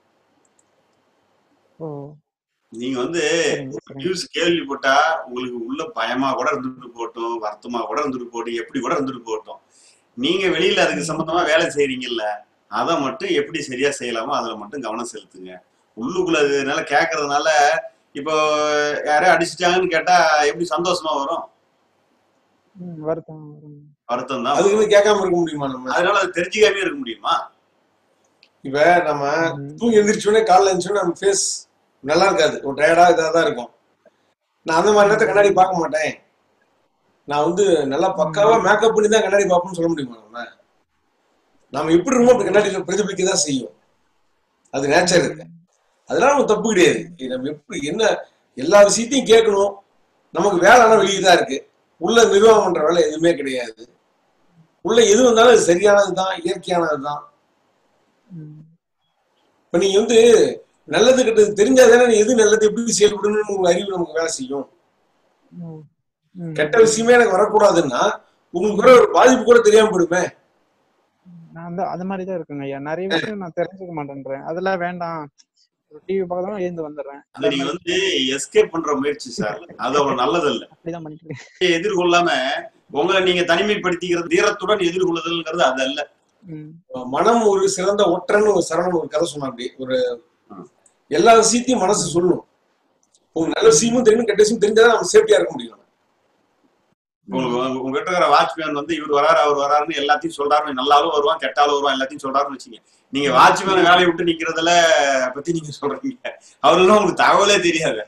ஓ நீங்க வந்து சரிங்க சரிங்க நியூஸ் கேள்விப்பட்டா உங்களுக்கு உள்ள பயமா கூட இருந்துட்டு போகட்டும் வருத்தமா கூட இருந்துட்டு போகட்டும் எப்படி கூட இருந்துட்டு போகட்டும் நீங்க வெளியில அதுக்கு ம், சம்பந்தமா வேலை செய்றீங்கல்ல அதை மட்டும் எப்படி சரியா செய்யலாமோ அதுல மட்டும் கவனம் செலுத்துங்க உள்ளுக்குள்ள இதனால கேட்கறதுனால இப்போ யாரையும் அடிச்சிட்டாங்கன்னு கேட்டா எப்படி சந்தோஷமா வரும் ம், வருத்தம் வரும். வருத்தம் தான் அதுக்குன்னு வரும் கேட்காம இருக்க முடியுமா நம்ம அதனால அது தெரிஞ்சுக்காமே இருக்க முடியுமா இப்ப நம்ம ம், தூங்கி எந்திரிச்சோடனே காலைல எழுந்திரிச்சோடனே நம்ம ஃபேஸ் நல்லா இருக்காது ஒரு டயர்டா இதாக தான் இருக்கும் நான் அந்த மாதிரி நேரத்தை கண்ணாடி பார்க்க மாட்டேன் நான் வந்து நல்லா பக்காவா ம், மேக்கப் பண்ணி தான் கண்ணாடி பார்ப்போம்னு சொல்ல முடியுமா நம்ம நாம எப்படி இருக்கோமோ அப்படி கண்ணாடியில பிரதிபலிக்க தான் செய்யும் அது நேச்சர் இருக்கு ம், அதெல்லாம் நமக்கு தப்பு கிடையாது இது நம்ம எப்படி என்ன எல்லா விஷயத்தையும் கேட்கணும் நமக்கு வேலை ஆனா வெளியே தான் இருக்கு உள்ள நிர்வாகம் பண்ற வேலை எதுவுமே கிடையாது உள்ள எது வந்தாலும் அது சரியானது தான் இயற்கையானது தான் ம், இப்ப நீங்க வந்து நல்லது கெட்டது தெரிஞ்சாதானே நீ எது நல்லது எப்படி செயல்படணும்னு உங்க அறிவு நமக்கு வேலை செய்யும் ம், ம். கெட்ட விஷயமே எனக்கு வரக்கூடாதுன்னா உங்களுக்கு கூட ஒரு பாதிப்பு கூட தெரியாம போயிடுமே நான் வந்து அது மாதிரி தான் இருக்குங்க ஐயா நிறைய விஷயம் நான் தெரிஞ்சுக்க மாட்டேன்றேன் அதெல்லாம் வேண்டாம் ஒரு டிவி பார்க்கதான் எழுந்து வந்துடுறேன் அது அந்த நீங்க மாதிரி வந்து எஸ்கேப் பண்ற முயற்சி சார் அது அவ்வளவு நல்லது இல்ல அப்படிதான் பண்ணிட்டு இருக்கேன் எதிர்கொள்ளாம உங்களை நீங்க தனிமைப்படுத்திக்கிறது தீரத்துடன் எதிர்கொள்ளுதல்ங்கிறது அது அல்ல ம், மனம் ஒரு சிறந்த ஒற்றன்னு ஒரு சரணன் ஒரு கதை சொன்னா அப்படி ஒரு ம். எல்லா விஷயத்தையும் மனசு சொல்லும் உங்களுக்கு நல்ல விஷயமும் தெரியும் கெட்ட விஷயம் தெரிஞ்சாதான் நம்ம சேஃப்டியா இருக்க முடியும் உங்களுக்கு ம், உங்க- உங்ககிட்ட இருக்கிற வாட்ச்மேன் வந்து இவர் வராரு அவர் வராருன்னு எல்லாத்தையும் சொல்றாரு நல்லாலும் வருவான் கெட்டாலும் வருவான் எல்லாத்தையும் சொல்றாருன்னு வச்சுங்க நீங்க ம், வாட்ச்மேன் வேலையை விட்டு நிக்கிறதுல பத்தி நீங்க சொல்றீங்க அவரெல்லாம் உங்களுக்கு தகவலே தெரியாது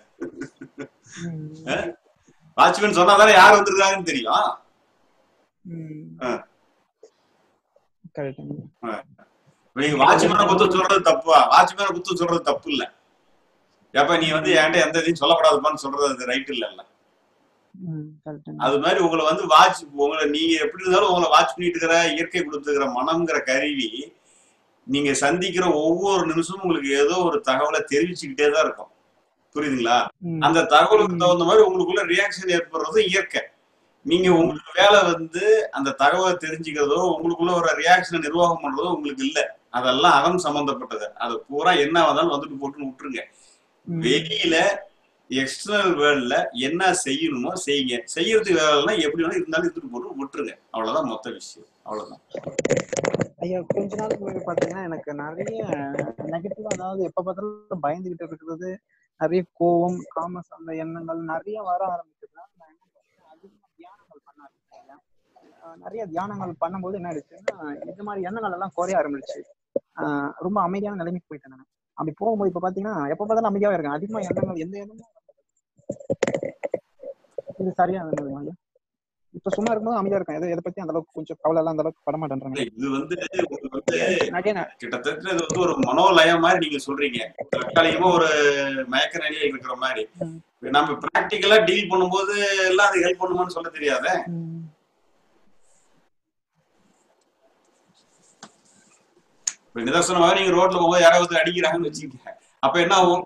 ம், வாட்ச்மேன் சொன்னாதானே யார் வந்திருக்காங்கன்னு தெரியும் ம். ஆ, கரெக்டுங்க ஆ. இப்ப நீங்க வாட்ச்மேனை குத்தம் சொல்றது தப்புவா வாட்ச்மேனை குத்தம் சொல்றது தப்பு இல்ல ஏப்ப நீ வந்து ம், என்கிட்ட எந்த இதையும் சொல்லக்கூடாதுப்பான்னு சொல்றது அது ரைட் இல்லல்ல ம், கரெக்டுங்க அது மாதிரி உங்களை வந்து வாட்ச் உங்களை நீங்க எப்படி இருந்தாலும் உங்களை வாட்ச் பண்ணிட்டு இருக்கிற இயற்கை கொடுத்துக்கிற மனம்ங்கிற கருவி நீங்க சந்திக்கிற ஒவ்வொரு நிமிஷமும் உங்களுக்கு ஏதோ ஒரு தகவலை தெரிவிச்சுக்கிட்டே தான் இருக்கும் புரியுதுங்களா ம், அந்த தகவலுக்கு ம், தகுந்த மாதிரி உங்களுக்குள்ள ரியாக்ஷன் ஏற்படுறது இயற்கை நீங்க ம், உங்களுக்கு வேலை வந்து அந்த தகவலை தெரிஞ்சுக்கிறதோ உங்களுக்குள்ள ஒரு ரியாக்ஷனை நிர்வாகம் பண்றதோ உங்களுக்கு இல்ல அதெல்லாம் அகம் சம்பந்தப்பட்டது அது பூரா என்ன வந்தாலும் வந்துட்டு போட்டுன்னு விட்டுருங்க ம். வெளியில எக்ஸ்டர்னல் வேர்ல்ட்ல என்ன செய்யணுமோ செய்யுங்க செய்யறதுக்கு வேலைன்னா எப்படி வேணா இருந்தாலும் இருந்துட்டு போட்டு விட்டுருங்க அவ்வளவுதான் மொத்த விஷயம் அவ்வளவுதான் ஐயா கொஞ்ச நாளுக்கு முன்னாடி பாத்தீங்கன்னா எனக்கு நிறைய நெகட்டிவ் அதாவது எப்ப பார்த்தாலும் பயந்துகிட்டு இருக்கிறது நிறைய கோவம் காம சார்ந்த எண்ணங்கள் நிறைய வர ஆரம்பிச்சதுனால நான் என்ன பண்ணேன் அதிகமா தியானங்கள் பண்ண ஆரம்பிச்சேன் அஹ் நிறைய தியானங்கள் பண்ணும்போது என்ன ஆயிடுச்சுன்னா இந்த மாதிரி எண்ணங்கள் எல்லாம் குறைய ஆரம்பிச்சு ஆஹ் ரொம்ப அமைதியான நிலைமைக்கு போயிட்டேன் நான் அப்படி போகும்போது இப்ப பாத்தீங்கன்னா எப்ப பார்த்தாலும் அமைதியாவே இருக்கேன் அதிகமா எண்ணங்கள் எந்த எண்ணமும் இது சரியா இருந்தது ஐயா இப்ப சும்மா இருக்கும்போது அமைதியா இருக்கேன் எதை எதை பத்தி அந்த அளவுக்கு கொஞ்சம் கவலை எல்லாம் அந்த அளவுக்கு பட மாட்டேன்றாங்க இது வந்து உங்களுக்கு வந்து நிறைய ந- கிட்டத்தட்ட இது வந்து ஒரு மனோலயம் மாதிரி நீங்க சொல்றீங்க தற்காலிகமா ஒரு மயக்க நிலையில இருக்கிற மாதிரி ம். நம்ம பிராக்டிக்கலா டீல் பண்ணும்போது எல்லாம் அது ஹெல்ப் பண்ணுமான்னு சொல்ல தெரியாத ம். இப்ப நிதர்சனமாக நீங்க ரோட்ல போகும்போது யாராவது ஒருத்தர் அடிக்கிறாங்கன்னு வச்சுக்கோங்க அப்ப என்ன ஆகும்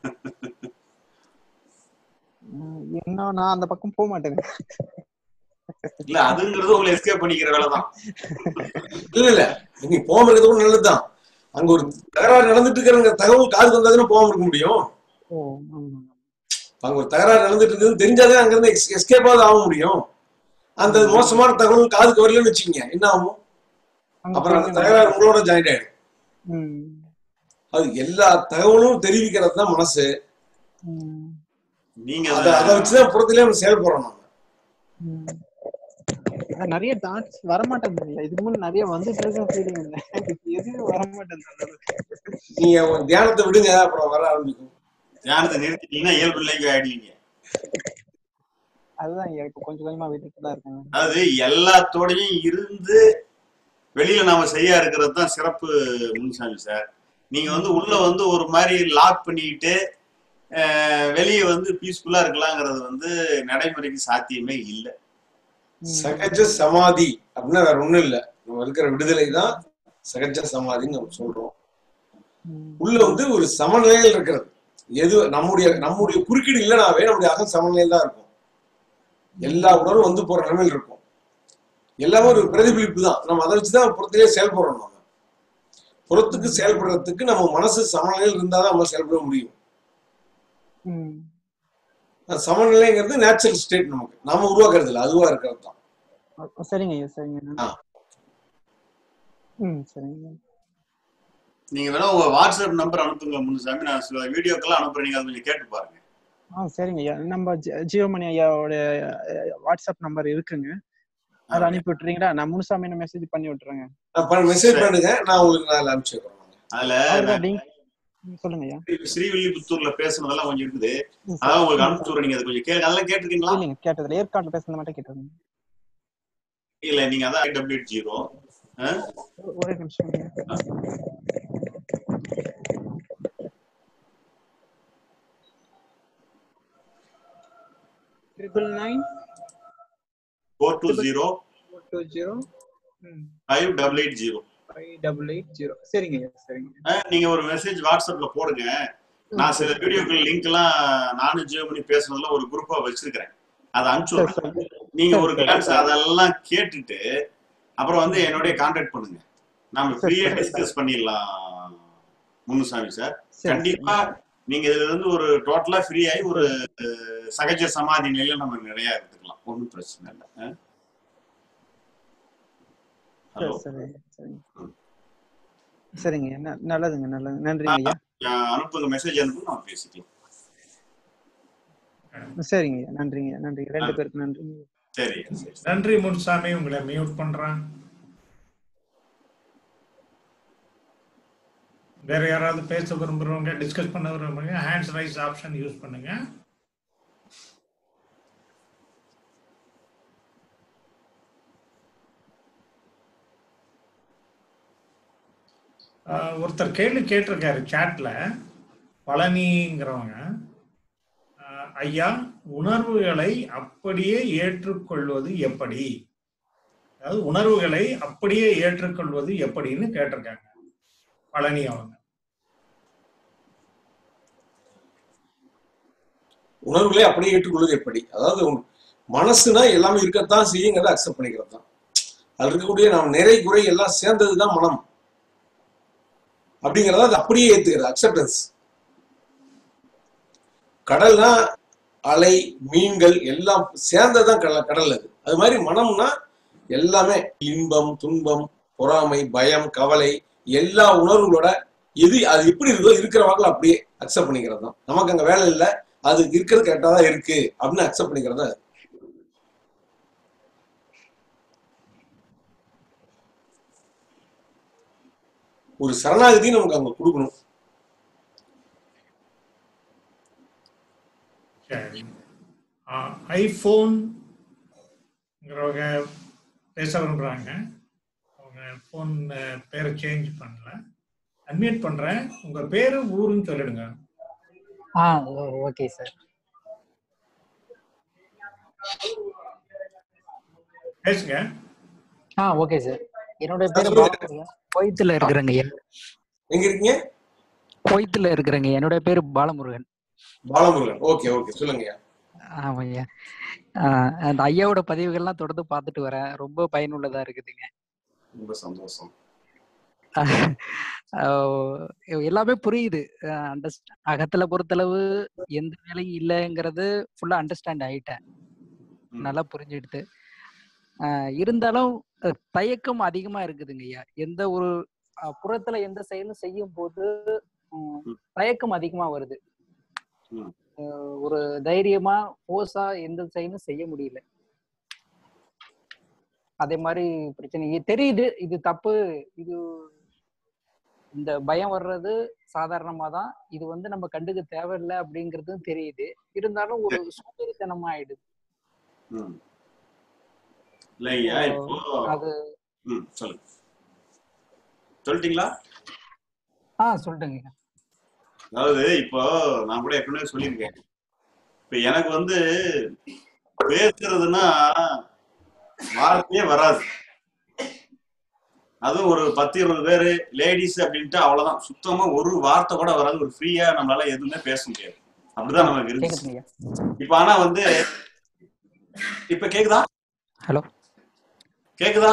உம் என்ன நான் அந்த பக்கம் போக மாட்டேங்க இல்ல அதுங்கிறது உங்களை எஸ்கேப் பண்ணிக்கிற வேலைதான் இல்ல இல்ல நீங்க போகாம இருக்கிறது கூட நல்லதுதான் அங்க ஒரு தகராறு நடந்துட்டு இருக்கிற தகவல் காதுக்கு வந்தாதானே போகாம இருக்க முடியும் ஓ ஆமா அங்க ஒரு தகராறு நடந்துட்டு இருக்குது தெரிஞ்சாதான் அங்க இருந்து எஸ்கேப்பாவது ஆக முடியும் அந்த மோசமான தகவல் காதுக்கு வரலன்னு வச்சுக்கீங்க என்ன ஆகும் அங்க அப்புறம் அந்த போயிட்டு தகராறு உங்களோட ஜாயிண்ட் ஆயிடும் உம் அது எல்லா தகவலும் தெரிவிக்கிறது தான் மனசு உம் நீங்க அதை அதை வச்சுதான் புறத்திலே நம்ம செயல்படுறோம் நம்ம உம் அதான் நிறைய தாட்ஸ் வரமாட்டேங்குது இதுக்கு முன்னாடி நிறைய வந்துட்டு இருக்க ஃபீலிங் இல்லை எதுவும் வரமாட்டேங்குது நீங்க ஒரு தியானத்தை விடுங்க அப்புறம் வர ஆரம்பிக்கும் தியானத்தை நிறுத்திட்டீங்கன்னா இயல்பு நிலைக்கு ஆயிடுவீங்க அதுதான் ஐயா இப்ப கொஞ்சம் கொஞ்சமா விட்டுட்டு தான் இருக்கேன் அதாவது எல்லாத்தோடையும் இருந்து வெளியில நாம செய்ய இருக்கிறது தான் சிறப்பு முன்சாமி சார் நீங்க வந்து உள்ள வந்து ஒரு மாதிரி லாக் பண்ணிட்டு வெளியே வந்து பீஸ்ஃபுல்லா இருக்கலாங்கிறது வந்து நடைமுறைக்கு சாத்தியமே இல்லை சகஜ சமாதி அப்படின்னா வேற ஒண்ணும் இல்ல நம்ம இருக்கிற விடுதலை தான் சகஜ சமாதின்னு நம்ம சொல்றோம் உள்ள வந்து ஒரு சமநிலையில் இருக்கிறது எது நம்முடைய நம்முடைய குறுக்கீடு இல்லைனாவே நம்முடைய அகம் சமநிலையில் தான் இருக்கும் எல்லா உடலும் வந்து போற நிலைமையில் இருக்கும் எல்லாமே ஒரு பிரதிபலிப்பு தான் நம்ம அதை வச்சுதான் புறத்திலே செயல்படுறோம் நம்ம புறத்துக்கு செயல்படுறதுக்கு நம்ம மனசு சமநிலையில் இருந்தாதான் நம்ம செயல்பட முடியும் உம் அந்த சமநிலைங்கிறது நேச்சுரல் ஸ்டேட் நமக்கு நாம உருவாக்குறது இல்லை அதுவா இருக்கிறது தான் ஓ, சரிங்க ஐயா சரிங்க ஆ. ம் சரிங்க நீங்க வேணா உங்க வாட்ஸ்அப் நம்பர் அனுப்புங்க முன்சாமி நான் சில வீடியோக்கெல்லாம் அனுப்புறேன் நீங்க அதை கொஞ்சம் கேட்டு பாருங்க ஆ சரிங்க ஐயா நம்ம ஜி- ஜியோமணி ஐயாவோட அஹ், வாட்ஸ்அப் நம்பர் இருக்குங்க அதை அனுப்பி விட்டுறீங்களா நான் முனுசாமி மெசேஜ் பண்ணி விட்டுறேங்க மெசேஜ் பண்ணுங்க நான் உங்களுக்கு நான் அனுப்பிச்சு வைக்கிறேன் அதுல அவர்தான் link- ம், சொல்லுங்க ஐயா ஸ்ரீவில்லிபுத்தூர்ல பேசுனதெல்லாம் கொஞ்சம் இருக்குது ம், அதான் உங்களுக்கு அனுப்பிச்சு விடுறேன் நீங்க அதை கொஞ்சம் கேளுங்க அதெல்லாம் கேட்டிருக்கீங்களா இல்லைங்க கேட்டதுல ஏற்காடு பேசுனது மட்டும் கேட்டதுங்க இல்ல நீங்க அதான் ஐடபிள்யூ ஜீரோ ஒ- ஒரே நிமிஷம் ஐயா. Triple nine four two zero four two zero five double eight zero five double eight zero சரிங்க ஐயா சரிங்க நீங்க ஒரு மெசேஜ் வாட்ஸ்அப்ல போடுங்க நான் சில வீடியோக்கள் லிங்க் எல்லாம் நானும் ஜியோ பண்ணி பேசுனதுல ஒரு குரூப்பா வச்சிருக்கிறேன் அதை அனுப்பிச்சு சரி விடுறேன் சரி நீங்க சரி, ஒரு சரி. கிளாஸ் அதெல்லாம் கேட்டுட்டு அப்புறம் வந்து என்னுடைய கான்டாக்ட் பண்ணுங்க நாம சரி, ஃப்ரீயா சரி. டிஸ்கஸ் பண்ணிடலாம் முன்னுசாமி சார் சரி கண்டிப்பா நீங்க இதுல இருந்து ஒரு டோட்டலா ஃப்ரீ ஆகி ஒரு அஹ், சகஜ சமாதி நிலையில நம்ம நிறைய எடுத்துக்கலாம் ஒன்றும் பிரச்சனை இல்லை சரி ஹலோ சரி சரிங்க சரிங்க ஐயா ந- நல்லதுங்க நல்லது நன்றிங்க ஐயா அனுப்புங்க மெசேஜ் அனுப்புங்க நம்ம பேசிக்கலாம் சரிங்க ஐயா நன்றிங்க ஐயா நன்றி ரெண்டு பேருக்கு நன்றிங்க சரி சரி நன்றி முன்சாமி உங்களை மியூட் பண்றேன் வேற யாராவது பேச விரும்புறவங்க டிஸ்கஸ் பண்ண விரும்புறவங்க ஹேண்ட்ஸ் ரைஸ் ஆப்ஷன் யூஸ் பண்ணுங்க ஆஹ் ஒருத்தர் கேள்வி கேட்டிருக்காரு சாட்ல பழனிங்கிறவங்க ஆஹ் ஐயா உணர்வுகளை அப்படியே ஏற்றுக்கொள்வது எப்படி அதாவது உணர்வுகளை அப்படியே ஏற்றுக்கொள்வது எப்படின்னு கேட்டிருக்காங்க பழனி அவங்க உணர்வுகளை அப்படியே ஏற்றுக்கொள்வது எப்படி அதாவது உன் மனசுனா எல்லாமே இருக்கத்தான் செய்யுங்கிறத அக்செப்ட் பண்ணிக்கிறது தான் அதுல இருக்கக்கூடிய நம்ம நிறை குறை எல்லாம் சேர்ந்தது தான் மனம் அப்படிங்கிறத அது அப்படியே ஏத்துக்கிறது அக்செப்டன்ஸ் கடல்னா அலை மீன்கள் எல்லாம் சேர்ந்ததுதான் கடல் கடல் அது அது மாதிரி மனம்னா எல்லாமே இன்பம் துன்பம் பொறாமை பயம் கவலை எல்லா உணர்வுகளோட எது அது எப்படி இருக்கோ இருக்கிற வாக்கில் அப்படியே அக்செப்ட் பண்ணிக்கிறது தான் நமக்கு அங்க வேலை இல்லை அது இருக்கிறது கரெக்டாக தான் இருக்கு அப்படின்னு அக்செப்ட் பண்ணிக்கிறது தான் அது. ஒரு சரணாகதி நமக்கு அவங்க கொடுக்கணும் சரி ஐஃபோன்ங்கிறவங்க பேச விரும்புகிறாங்க அவங்க ஃபோன் பேரை சேஞ்ச் பண்ணல அட்மிட் பண்ணுறேன் உங்கள் பேர் ஊருன்னு சொல்லிடுங்க ஆ ஓகே சார் பேசுங்க ஆ ஓகே சார் என்னோட பேர் சொல்லுங்க. பாலமுருகன் கோயத்துல இருக்கிறேங்க ஐயா எங்க இருக்கீங்க கோயத்துல இருக்கிறேங்க என்னோட பேர் பாலமுருகன் பாலமுருகன் ஓகே ஓகே சொல்லுங்க ஆமாய்யா ஆ, அந்த ஐயாவோட பதிவுகள்லாம் தொடர்ந்து பார்த்துட்டு வரேன் ரொம்ப பயனுள்ளதா இருக்குதுங்க ரொம்ப சந்தோஷம் ஆஹ் எல்லாமே புரியுது அண்டர்ஸ்ட் அகத்துல பொறுத்தளவு எந்த வேலையும் இல்லைங்கிறது ஃபுல்லா அண்டர்ஸ்டாண்ட் ஆயிட்டேன் ம். நல்லா புரிஞ்சுடுது ஆஹ் இருந்தாலும் அஹ் தயக்கம் அதிகமா இருக்குதுங்க ஐயா எந்த ஒரு அஹ் புறத்துல எந்த செயலும் செய்யும் போது உம், ம். தயக்கம் அதிகமா வருது ம். அஹ் ஒரு தைரியமா போஸா எந்த செயலும் செய்ய முடியல அதே மாதிரி பிரச்சனை இ- தெரியுது இது தப்பு இது இந்த பயம் வர்றது சாதாரணமா தான் இது வந்து நம்ம கண்டுக்க தேவையில்லை அப்படிங்கறதும் தெரியுது இருந்தாலும் ஒரு சோம்பேறித்தனமா ஆயிடுது ம். இல்லையா இப்போ அது ம் சொல்லுங்க சொல்லிட்டீங்களா ஆ சொல்லிட்டுங்க அதாவது இப்போ நான் கூட ஏற்கனவே சொல்லியிருக்கேன் இப்ப எனக்கு வந்து பேசுறதுன்னா வார்த்தையே வராது அதுவும் ஒரு பத்து இருபது பேரு லேடிஸ் அப்படின்ட்டு அவ்வளவுதான் சுத்தமா ஒரு வார்த்தை கூட வராது ஒரு ஃப்ரீயா நம்மளால எதுவுமே பேச முடியாது அப்படிதான் நமக்கு இருந்துச்சு கேக்குதுங்க இப்ப ஆனா வந்து இப்ப கேக்குதா ஹலோ கேக்குதா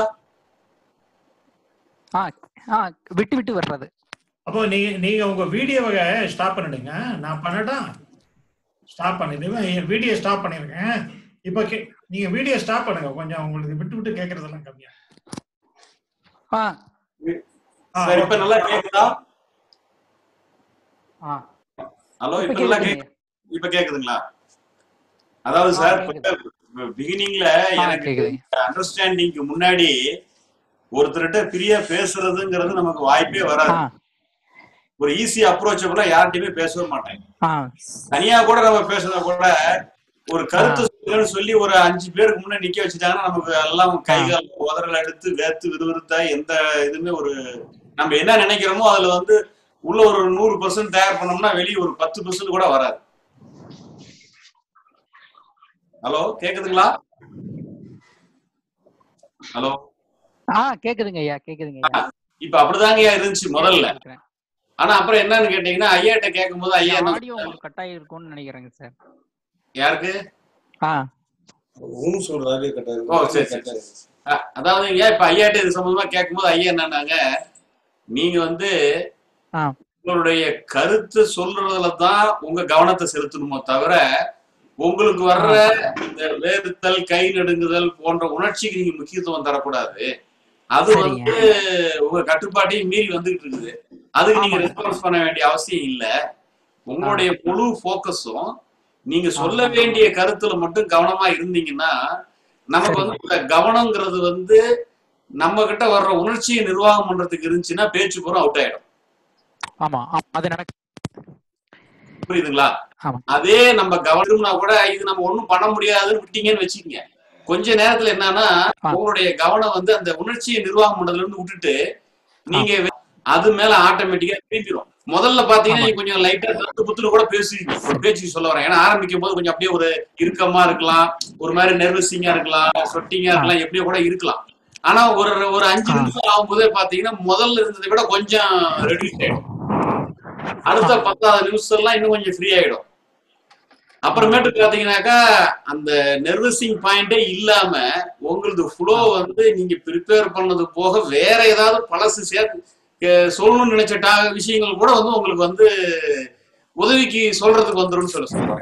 ஆ ஆ விட்டு விட்டு வர்றது அப்போ நீங்க நீங்க உங்க வீடியோவை ஸ்டாப் பண்ணிடுங்க நான் பண்ணட்டா ஸ்டாப் பண்ணிடுவேன் வீடியோ ஸ்டாப் பண்ணிருக்கேன் இப்போ கே நீங்க வீடியோ ஸ்டாப் பண்ணுங்க கொஞ்சம் உங்களுக்கு விட்டு விட்டு கேட்கறதெல்லாம் கம்மியா ஆ ஆ, சரி இப்ப okay. நல்லா கேக்குதா ஆ ஹலோ இப்ப இப்ப நல்லா கேக்கு கேக்குதுங்க இப்ப கேக்குதுங்களா அதாவது ஆ, சார் கேக்குது. பிகினிங்ல ஆ எனக்கு கேக்குதுங்க அண்டர்ஸ்டாண்டிங்க்கு முன்னாடி ஒருத்தர்கிட்ட ஃப்ரீயா பேசுறதுங்கிறது நமக்கு வாய்ப்பே வராது ஆ ஒரு ஈஸி அப்ரோச்சபிளா யார்கிட்டயுமே பேசவே மாட்டாங்க ஆ தனியா கூட நம்ம பேசுறத கூட ஒரு கருத்து சொல்லுங்கன்னு சொல்லி ஒரு அஞ்சு பேருக்கு முன்னாடி நிக்க வச்சுட்டாங்கன்னா நமக்கு எல்லாம் கை கால் உதறல் எடுத்து வேர்த்து விறுவிறுத்தா எந்த இதுவுமே ஒரு நம்ம என்ன நினைக்கிறோமோ அதுல வந்து உள்ள ஒரு நூறு பர்சன்ட் தயார் பண்ணோம்னா வெளியே ஒரு பத்து பர்சன்ட் கூட வராது ஹலோ கேக்குதுங்களா ஹலோ ஆ கேக்குதுங்க ஐயா கேக்குதுங்க ஐயா இப்ப அப்படிதாங்க இருந்துச்சு முதல்ல இருக்கிறேன் ஆனா அப்புறம் என்னன்னு கேட்டீங்கன்னா ஐயாட்ட கேட்கும் போது ஐயா என்ன ஆடியோ உங்களுக்கு கட்டாயம் இருக்கும்னு நினைக்கிறேங்க சார் யாருக்கு ஆ ஊன்னு சொல்றாரு கட்டாரு ஓ, சரி, சரி, அ- அதாவது ஏன் இப்ப ஐயாட்ட இது சம்பந்தமா கேட்கும்போது ஐயா என்னன்னாங்க நீங்க வந்து ஆ உங்களுடைய கருத்து சொல்றதுல தான் உங்க கவனத்தை செலுத்தணுமோ தவிர உங்களுக்கு வர்ற இந்த வேறுத்தல் கை நடுங்குதல் போன்ற உணர்ச்சிக்கு நீங்க முக்கியத்துவம் தரக்கூடாது அது சரிங்க. வந்து உங்க கட்டுப்பாட்டையும் மீறி வந்துகிட்டு இருக்குது அதுக்கு நீங்க ஆமாங்க. ரெஸ்பான்ஸ் பண்ண வேண்டிய அவசியம் இல்ல உங்களுடைய முழு போக்கஸும் நீங்க சொல்ல ஆ. வேண்டிய கருத்துல மட்டும் கவனமா இருந்தீங்கன்னா நமக்கு வந்து இந்த கவனம்ங்கிறது வந்து நம்ம கிட்ட வர்ற உணர்ச்சியை நிர்வாகம் பண்றதுக்கு இருந்துச்சுன்னா பேச்சு பூரா அவுட் ஆயிடும் ஆமா ஆமா, அது நடக்கு புரியுதுங்களா ஆமா. அதே நம்ம கவனம்னா கூட இது நம்ம ஒண்ணும் பண்ண முடியாதுன்னு விட்டீங்கன்னு வச்சுக்கோங்க கொஞ்ச நேரத்துல என்னன்னா ஆ. உங்களுடைய கவனம் வந்து அந்த உணர்ச்சியை நிர்வாகம் பண்றதுல இருந்து விட்டுட்டு நீங்க அது மேல ஆட்டோமேட்டிக்கா திரும்பிடும் முதல்ல பாத்தீங்கன்னா ஆமா. நீங்க கொஞ்சம் லைட்டா தத்து புத்துல கூட பேசுவீங்க ஒரு பேச்சுக்கு சொல்ல வரேன் ஏன்னா ஆரம்பிக்கும் போது கொஞ்சம் அப்படியே ஒரு இறுக்கமா இருக்கலாம் ஒரு மாதிரி நெர்வஸிங்கா இருக்கலாம் சொட்டிங்கா இருக்கலாம் எப்படியோ கூட இருக்கலாம் ஆனா ஒரு ஒரு அஞ்சு ஆ. நிமிஷம் ஆகும்போதே பாத்தீங்கன்னா முதல்ல இருந்ததை விட கொஞ்சம் ரெடியூஸ் ஆயிடும் அடுத்த பத்தாவது நிமிஷம் எல்லாம் இன்னும் கொஞ்சம் ஃப்ரீ ஆயிடும் அப்புறமேட்டு பாத்தீங்கன்னாக்கா அந்த நெர்வஸிங் பாயிண்டே இல்லாம உங்களது ஃப்ளோ வந்து நீங்க ப்ரிப்பேர் பண்ணது போக வேற ஏதாவது பழசு சேர்த்து அஹ் சொல்லணும்னு நினைச்ச டா- விஷயங்கள் கூட வந்து உங்களுக்கு வந்து உதவிக்கு சொல்றதுக்கு வந்துரும்னு சொல்ல சொல்றேன்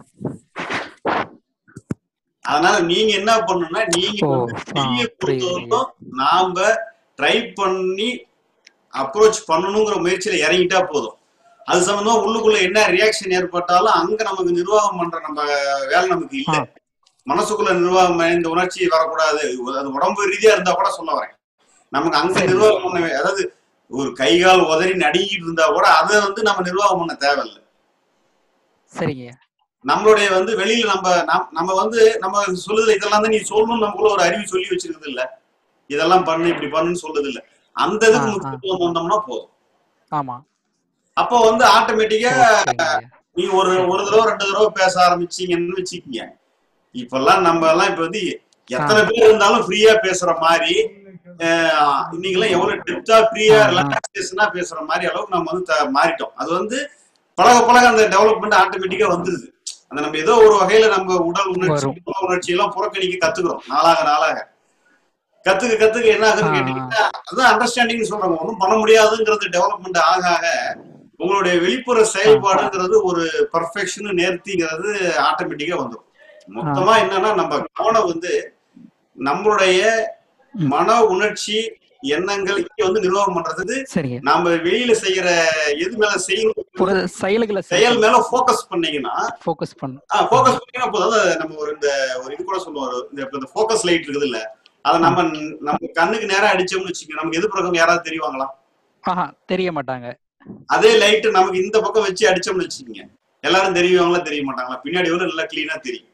அதனால நீங்க என்ன பண்ணணும்னா நீங்க ஓ வந்து ஆ வெளிய புரியுது பொறுத்தவரைக்கும் நாம ட்ரை பண்ணி அப்ரோச் பண்ணணுங்கிற முயற்சியில இறங்கிட்டா போதும் அது சம்பந்தமா உள்ளுக்குள்ள என்ன ரியாக்ஷன் ஏற்பட்டாலும் அங்க நமக்கு நிர்வாகம் பண்ற நம்ம வேலை நமக்கு இல்ல ஆ. மனசுக்குள்ள நிர்வாகம் பண்ண இந்த உணர்ச்சி வரக்கூடாது அது உடம்பு ரீதியா இருந்தா கூட சொல்ல வரேன் நமக்கு அங்க சரி. நிர்வாகம் பண்ண வே- அதாவது ஒரு கை கால் உதறி நடுங்கிட்டு இருந்தா கூட அதை வந்து நம்ம நிர்வாகம் பண்ண தேவையில்லை சரிங்க நம்மளுடைய வந்து வெளியில நம்ம நம்- நம்ம வந்து நம்ம சொல்லுதுல இதெல்லாம் தான் நீ சொல்லணும் நமக்குள்ள ஒரு அறிவு சொல்லி வச்சிருக்குது இல்ல இதெல்லாம் பண்ணு இப்படி பண்ணுன்னு சொல்லுது இல்ல அந்த இதுக்கு ஆ, ஆ. முக்கியத்துவம் வந்தோம்னா போதும் ஆமா அப்போ வந்து ஆட்டோமேட்டிக்கா ஓகேங்க நீ ஒரு ஒரு தடவை ரெண்டு தடவை பேச ஆரம்பிச்சீங்கன்னு வச்சுக்கீங்க இப்பெல்லாம் நம்ம எல்லாம் இப்ப வந்து எத்தனை பேர் இருந்தாலும் ஃப்ரீயா பேசுற மாதிரி அஹ், இன்னைக்கெல்லாம் எவ்வளவு டெப்தா ஃப்ரீயா ஆ, ஆ. ரிலாக்ஸேஷனா பேசுற மாதிரி அளவுக்கு நம்ம வந்து த- மாறிட்டோம் அது வந்து பழக பழக அந்த டெவலப்மெண்ட் ஆட்டோமேட்டிக்கா வந்துருது அந்த நம்ம ஏதோ ஒரு வகையில நம்ம உடல் உணர்ச்சி வரும். உணவு உணர்ச்சி எல்லாம் புறக்கணிக்க கத்துக்கிறோம் நாளாக நாளாக கத்துக்க கத்துக்க என்ன ஆகுதுன்னு ஆ, ஆ. கேட்டீங்கன்னா அதுதான் அண்டர்ஸ்டாண்டிங் சொல்றாங்க ஒன்றும் பண்ண முடியாதுங்கிறது டெவலப்மெண்ட் ஆக ஆக உங்களுடைய வெளிப்புற செயல்பாடுங்கிறது ஒரு பர்ஃபெக்ஷன் நேர்த்திங்கிறது ஆட்டோமேட்டிக்கா வந்துடும் மொத்தமா என்னன்னா நம்ம கவனம் வந்து நம்மளுடைய ம். மன உணர்ச்சி எண்ணங்கள் இங்க வந்து நிர்வாகம் பண்றதுக்கு சரிங்க நாம வெளியில செய்யற எது மேல செய்யணும் ஒரு செயல்களை செயல் மேல ஃபோக்கஸ் பண்ணீங்கன்னா ஃபோக்கஸ் பண்ணு ஃபோக்கஸ் பண்ணீங்கன்னா போதும் அதாவது நம்ம ஒரு இந்த ஒரு இது கூட சொல்லுவோம் ஒரு இந்த இப்ப இந்த ஃபோக்கஸ் லைட் இருக்குது இல்ல அதை நம்ம நம்ம கண்ணுக்கு நேரா அடிச்சோம்னு வச்சுக்கோங்க நமக்கு எது பக்கம் யாராவது தெரிவாங்களா ஆஹா தெரிய மாட்டாங்க அதே லைட் நமக்கு இந்த பக்கம் வச்சு அடிச்சோம்னு வச்சுக்கோங்க எல்லாரும் தெரியுவாங்களா தெரிய மாட்டாங்களா பின்னாடி வந்து நல்லா கிளீனா தெரியும்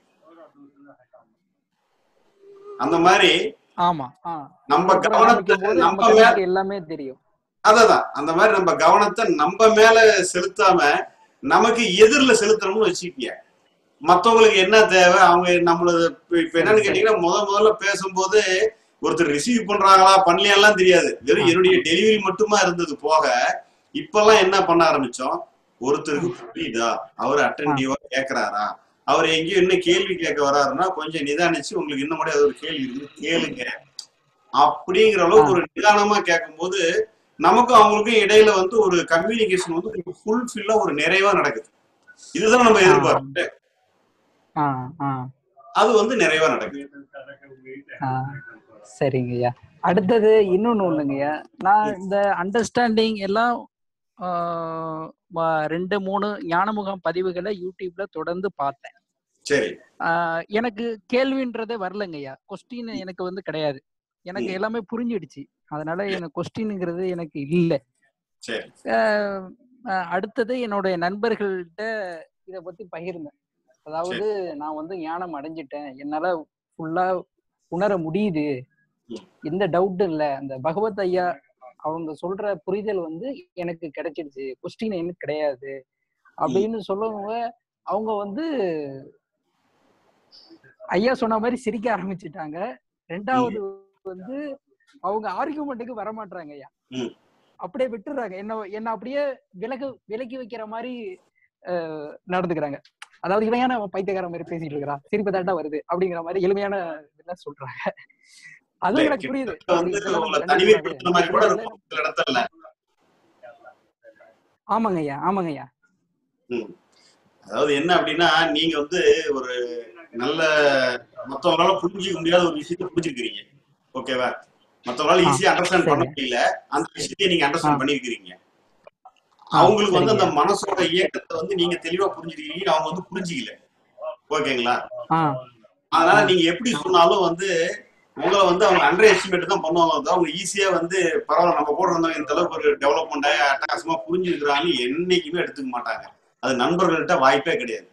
அந்த மாதிரி ஆமா ஆ நம்ம அப்புறம் கவனத்தை காமிக்கும் போது நம்ம நம்ம மேல கண்ணுக்கு எல்லாமே தெரியும் அததான் அந்த மாதிரி நம்ம கவனத்தை நம்ம மேல செலுத்தாம நமக்கு எதிரில செலுத்தணும்னு வச்சுக்கீங்க மத்தவங்களுக்கு என்ன தேவை அவங்க நம்மள இப்ப இப்ப என்னன்னு கேட்டீங்கன்னா முத முதல்ல பேசும்போது ஒருத்தர் ரிசீவ் பண்றாங்களா பண்ணலையாலாம் தெரியாது வெறும் ஆ. என்னுடைய டெலிவரி மட்டுமா இருந்தது போக இப்பெல்லாம் என்ன பண்ண ஆரம்பிச்சோம் ஒருத்தருக்கு புரியுதா அவர் அட்டன்டிவா கேக்குறாரா அவர் எங்கேயோ இன்னும் கேள்வி கேட்க வராருன்னா கொஞ்சம் நிதானிச்சு உங்களுக்கு இன்னும் கூட அது ஒரு கேள்வி இருக்கு கேளுங்க அப்படிங்கிற அளவுக்கு ஒரு நிதானமா கேட்கும்போது நமக்கும் அவங்களுக்கும் இடையில வந்து ஒரு கம்யூனிகேஷன் வந்து ஒரு ஃபுல்ஃபில்லா ஒரு நிறைவா நடக்குது இதுதான் நம்ம எதிர்பார்ப்பு ஆ ஆ அது வந்து நிறைவா நடக்குது ஆ சரிங்கய்யா அடுத்தது இன்னொன்னு ஒண்ணுங்கய்யா நான் இந்த அண்டர்ஸ்டாண்டிங் எல்லாம் ஆ, வ- ரெண்டு மூணு ஞானமுகம் பதிவுகளை யூடியூப்ல தொடர்ந்து பார்த்தேன் சரி ஆ, எனக்கு கேள்வின்றதே வரலங்கய்யா கொஸ்டின் எனக்கு வந்து கிடையாது எனக்கு ம். எல்லாமே புரிஞ்சிடுச்சு அதனால எனக்கு கொஸ்டின்ங்கிறது எனக்கு இல்லை சரி ஆஹ் ஆஹ் அடுத்தது என்னுடைய நண்பர்கள்ட்ட இத பத்தி பகிர்ந்தேன் அதாவது நான் வந்து ஞானம் அடைஞ்சிட்டேன் என்னால ஃபுல்லா உணர முடியுது ம். எந்த டவுட்டும் இல்ல அந்த பகவத் ஐயா அவங்க சொல்ற புரிதல் வந்து எனக்கு கிடைச்சிடுச்சு கொஸ்டின் எனக்கு கிடையாது அப்படின்னு சொல்லவங்க அவங்க வந்து ஐயா சொன்ன மாதிரி சிரிக்க ஆரம்பிச்சிட்டாங்க ரெண்டாவது வந்து அவங்க ஆர்கியூமெண்ட்டுக்கு வர மாட்டாங்க ஐயா ம். அப்படியே விட்டுறாங்க என்ன என்ன அப்படியே விலகு விலக்கி வைக்கிற மாதிரி அஹ், நடந்துக்கிறாங்க அதாவது இவன் அவன் பைத்தியக்கார மாதிரி பேசிட்டு இருக்கிறான் சிரிப்பு தாண்டா வருது அப்படிங்கிற மாதிரி எளிமையான இதெல்லாம் சொல்றாங்க அதுவும் எனக்கு புரியுது கிட்டத்தட்ட வந்து இதெல்லாம் உங்களை நம்ம தனிமைப்படுத்துற மாதிரி கூட கண்டுக்கக்கூடாது. இருக்கும் சில இடத்துல ஆமாங்க ஐயா ஆமாங்க ஐயா ம். அதாவது என்ன அப்படின்னா நீங்க வந்து ஒரு நல்ல மத்தவங்களால புரிஞ்சுக்க முடியாத ஒரு விஷயத்தை புரிஞ்சுக்கிறீங்க ஓகேவா மத்தவங்களால ஆ, ஈஸியா அண்டர்ஸ்டாண்ட் பண்ண சரிங்க. முடியல அந்த விஷயத்தையே நீங்க ஆ. அண்டர்ஸ்டாண்ட் பண்ணிருக்கிறீங்க ஆ, அவங்களுக்கு வந்து அந்த சரிங்க. மனசோட இயக்கத்தை வந்து நீங்க தெளிவா புரிஞ்சுக்கிறீங்க அவங்க வந்து புரிஞ்சுக்கல ஓகேங்களா ஆ அதனால ஆ. நீங்க எப்படி சொன்னாலும் வந்து உங்களை வந்து அவங்க அண்டர் எஸ்டிமேட் தான் பண்ணுவாங்க வந்து அவங்க ஈஸியா வந்து பரவாயில்ல நம்ம கூட இருந்தவங்க இந்த அளவுக்கு ஒரு டெவலப்மெண்ட் ஆகி அட்டகாசமா புரிஞ்சுக்கிறான்னு என்னைக்குமே எடுத்துக்க மாட்டாங்க அது நண்பர்கள்ட்ட வாய்ப்பே கிடையாது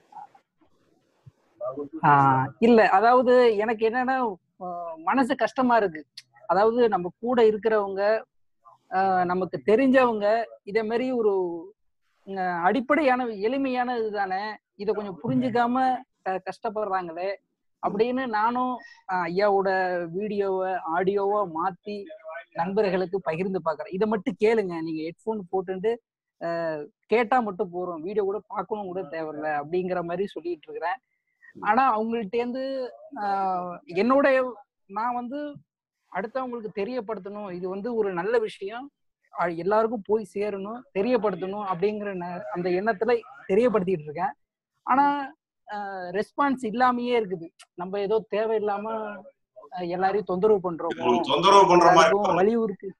ஆ, இல்ல அதாவது எனக்கு என்னன்னா ஆஹ், மனசு கஷ்டமா இருக்கு அதாவது நம்ம கூட இருக்கிறவங்க ஆஹ், நமக்கு தெரிஞ்சவங்க இதே மாதிரி ஒரு ஆஹ், அடிப்படையான எளிமையான இதுதானே இதை கொஞ்சம் புரிஞ்சுக்காம க- கஷ்டப்படுறாங்களே அப்படின்னு நானும் ஆஹ், ஐயாவோட வீடியோவை ஆடியோவா மாத்தி நண்பர்களுக்கு பகிர்ந்து பார்க்கறேன் இதை மட்டும் கேளுங்க நீங்க ஹெட்ஃபோன் போட்டுட்டு ஆஹ், கேட்டா மட்டும் போறோம் வீடியோ கூட பார்க்கணும் கூட தேவையில்ல அப்படிங்கிற மாதிரி சொல்லிட்டு இருக்கிறேன் ஆனா அவங்கள்ட்ட இருந்து ஆஹ், என்னுடைய நான் வந்து அடுத்தவங்களுக்கு தெரியப்படுத்தணும் இது வந்து ஒரு நல்ல விஷயம் அஹ் எல்லாருக்கும் போய் சேரணும் தெரியப்படுத்தணும் அப்படிங்கிற ந- அந்த எண்ணத்துல தெரியப்படுத்திட்டு இருக்கேன் ஆனா ரெஸ்பான்ஸ் இல்லாமயே இருக்குது நம்ம ஏதோ தேவையில்லாம அஹ், எல்லாரையும் தொந்தரவு பண்றோமோ உங்களுக்கு தொந்தரவு பண்ற மாதிரி எல்லாருக்கும் இருக்கும். வலியுறுத்து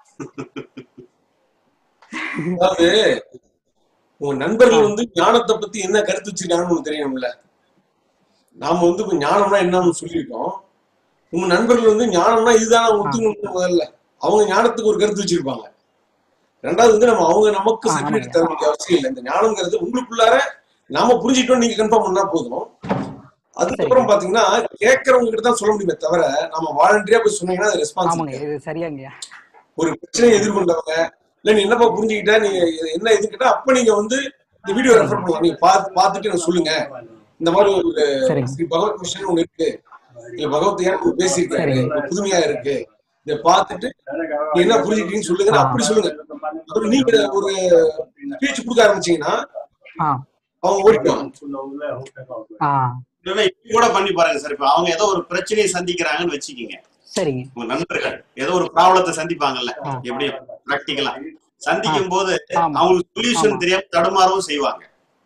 அதாவது உங்க நண்பர்கள் வந்து ஞானத்தை பத்தி என்ன கருத்து வச்சிருக்காங்கன்னு உங்களுக்கு தெரியணும்ல நாம வந்து இப்ப ஞானம்னா என்னன்னு சொல்லியிருக்கோம் உங்க நண்பர்கள் வந்து ஞானம்னா இதுதான் ஒத்துக்கணும் முதல்ல அவங்க ஞானத்துக்கு ஒரு கருத்து வச்சிருப்பாங்க ரெண்டாவது வந்து நம்ம அவங்க நமக்கு ஆ, சர்டிபிகேட் ஆமாங்க. தர வேண்டிய அவசியம் இல்லை இந்த ஞானம்ங்கிறது உங்களுக்குள்ளார நாம புரிஞ்சுக்கிட்டோம் நீங்க கன்ஃபார்ம் பண்ணா போதும் அதுக்கப்புறம் சரிங்க. பாத்தீங்கன்னா கேட்கறவங்க கிட்ட தான் சொல்ல முடியுமே தவிர நம்ம வாலண்டியா போய் சொன்னீங்கன்னா அது ரெஸ்பான்ஸ் ஆமாங்க இது சரியாங்கய்யா ஒரு பிரச்சனையை எதிர்கொண்டவங்க இல்ல நீ என்னப்பா புரிஞ்சுக்கிட்ட நீ என்ன இது கேட்டா அப்ப நீங்க வந்து இந்த வீடியோ ரெஃபர் பண்ணலாம் நீங்க பார்த்து பார்த்துட்டு எனக்கு சொல்லுங்க இந்த மாதிரி ஒரு சரிங்க ஸ்ரீ பகவத் மிஷன் ஒண்ணு இருக்கு இல்ல பகவத் ஏன் ஒண்ணு பேசியிருக்காரு சரிங்க. ஒரு புதுமையா இருக்கு இதை பார்த்துட்டு நீ என்ன புரிஞ்சுக்கிட்டீங்கன்னு சொல்லுங்க ஆ. அப்படி சொல்லுங்க அப்புறம் நீங்க ஒரு ஸ்பீச் கொடுக்க ஆரம்பிச்சீங்கன்னா ஆ அவங்க ஓடிடுவாங்க ஆ இல்லைன்னா இப்படி கூட பண்ணி பாருங்க சார் இப்ப அவங்க ஏதோ ஒரு பிரச்சனையை சந்திக்கிறாங்கன்னு வச்சுக்கோங்க சரிங்க உங்க நண்பர்கள் ஏதோ ஒரு ப்ராப்ளத்தை சந்திப்பாங்கல்ல ஆ. எப்படி பிராக்டிக்கலா சந்திக்கும் போது ஆமா அவங்களுக்கு சொல்யூஷன் ஆமா. தெரியாம தடுமாறவும் செய்வாங்க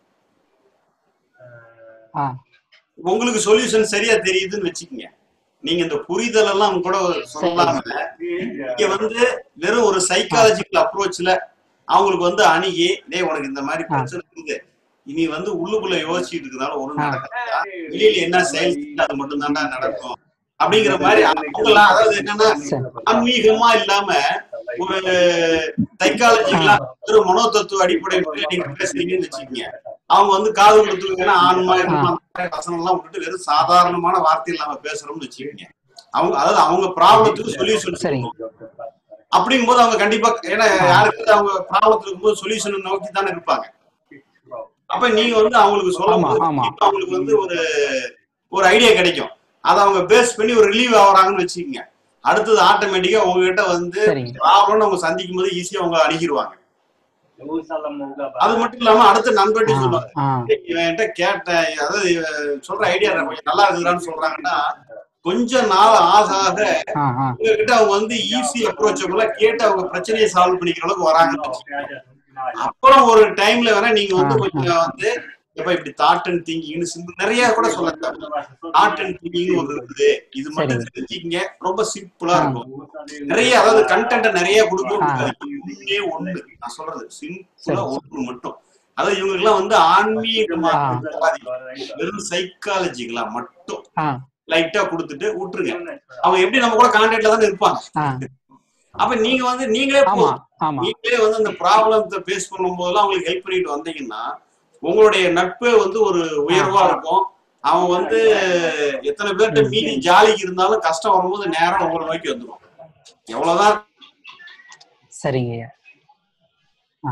ஆ உங்களுக்கு சொல்யூஷன் சரியா தெரியுதுன்னு வச்சுக்கோங்க நீங்க இந்த புரிதல் எல்லாம் கூட சொல்லாம இங்க வந்து வெறும் ஒரு சைக்காலஜிக்கல் அப்ரோச்ல அவங்களுக்கு வந்து அணுகி டேய் உனக்கு இந்த மாதிரி ஆ. பிரச்சனை இருக்குது இனி வந்து உள்ளுக்குள்ள யோசிச்சுட்டு இருக்கிறதால ஒண்ணும் ஆ. நடக்காதா வெளியில என்ன செயல் செஞ்சா அது மட்டும் தான்டா நடக்கும் அப்படிங்கிற மாதிரி அவங்களாம் அதாவது என்னன்னா சரி ஆன்மீகமா இல்லாம ஒரு சைக்காலஜிக்கலா ஒரு மனோதத்துவ அடிப்படையில் நீங்க பேசுறீங்கன்னு வச்சுக்கோங்க அவங்க வந்து காது கொடுத்துருக்கேன்னா ஆன்மா என்னமா அந்த மாதிரி வசனம் எல்லாம் விட்டுட்டு வெறும் சாதாரணமான வார்த்தையில் நம்ம பேசுறோம்னு வச்சுக்கோங்க அவங்க அதாவது அவங்க ப்ராப்ளத்துக்கு சொல்யூஷன் சரிங்க அப்படிங்கும்போது அவங்க கண்டிப்பா ஏன்னா யாருக்கு அவங்க ப்ராப்ளத்துல இருக்கும்போது சொல்யூஷன் நோக்கி தானே இருப்பாங்க அப்ப நீங்க வந்து அவங்களுக்கு சொல்லும் ஆமா போது ஆமா கண்டிப்பா அவங்களுக்கு வந்து ஒரு ஒரு ஐடியா கிடைக்கும் அதை அவங்க பேஸ் பண்ணி ஒரு ரிலீவ் ஆகுறாங்கன்னு வச்சுக்கோங்க அடுத்தது ஆட்டோமேட்டிக்கா உங்ககிட்ட வந்து சரிங்க ப்ராப்ளம்னு அவங்க சந்திக்கும் போது ஈஸியா அவங்க அணுகிருவாங்க அது மட்டும் இல்லாம அடுத்த ஆ நண்பர்கிட்ட சொல்லுவாங்க ஆ "ஏய், இவன் என்கிட்ட கேட்டேன் அதாவது இவன் சொல்ற ஐடியா கொஞ்சம் நல்லா இருக்குதான்னு சொல்றாங்கன்னா கொஞ்ச நாள் ஆக ஆக ஆ ஆ உங்ககிட்ட அவங்க வந்து ஈஸி அப்ரோச்சபிளா கேட்டு அவங்க பிரச்சனையை சால்வ் பண்ணிக்கிற அளவுக்கு வராங்கன்னு வச்சுக்கோங்க. அப்புறம் ஒரு டைம்ல வேணா நீங்க வந்து ஆ, கொஞ்சம் வந்து எப்ப இப்படி தாட் அண்ட் திங்கிங்னு சிம்பிள் நிறைய கூட சொல்ல தாட் அண்ட் திங்கிங் ஒரு இருக்குது இது மட்டும் சரிங்க. தெரிஞ்சுக்கிங்க ரொம்ப சிம்பிளா ஆ. இருக்கும் நிறைய அதாவது கண்டென்ட் நிறைய கொடுக்கும் ஆ. ஒண்ணே ஒண்ணு நான் சொல்றது சிம்பிளா சரி. ஒண்ணு மட்டும் அதாவது இவங்களுக்கு எல்லாம் வந்து ஆன்மீகமா ஆ. வெறும் சைக்காலஜிகளா மட்டும் ஆ லைட்டா கொடுத்துட்டு விட்டுருங்க அவங்க எப்படி நம்ம கூட கான்டாக்ட்ல தானே இருப்பாங்க ஆ அப்ப நீங்க வந்து நீங்களே ஆமா போதும் ஆமா நீங்களே வந்து அந்த ப்ராப்ளத்தை ஃபேஸ் பண்ணும் போதெல்லாம் அவங்களுக்கு ஹெல்ப் பண்ணிட்டு வந்தீங்கன்னா உங்களுடைய நட்பே வந்து ஒரு உயர்வா இருக்கும் அவன் வந்து எத்தனை பேர்கிட்ட ம். மீறி ஜாலிக்கு இருந்தாலும் கஷ்டம் வரும்போது நேரம் உங்களை நோக்கி வந்துடும் எவ்வளவுதான் சரிங்க ஆ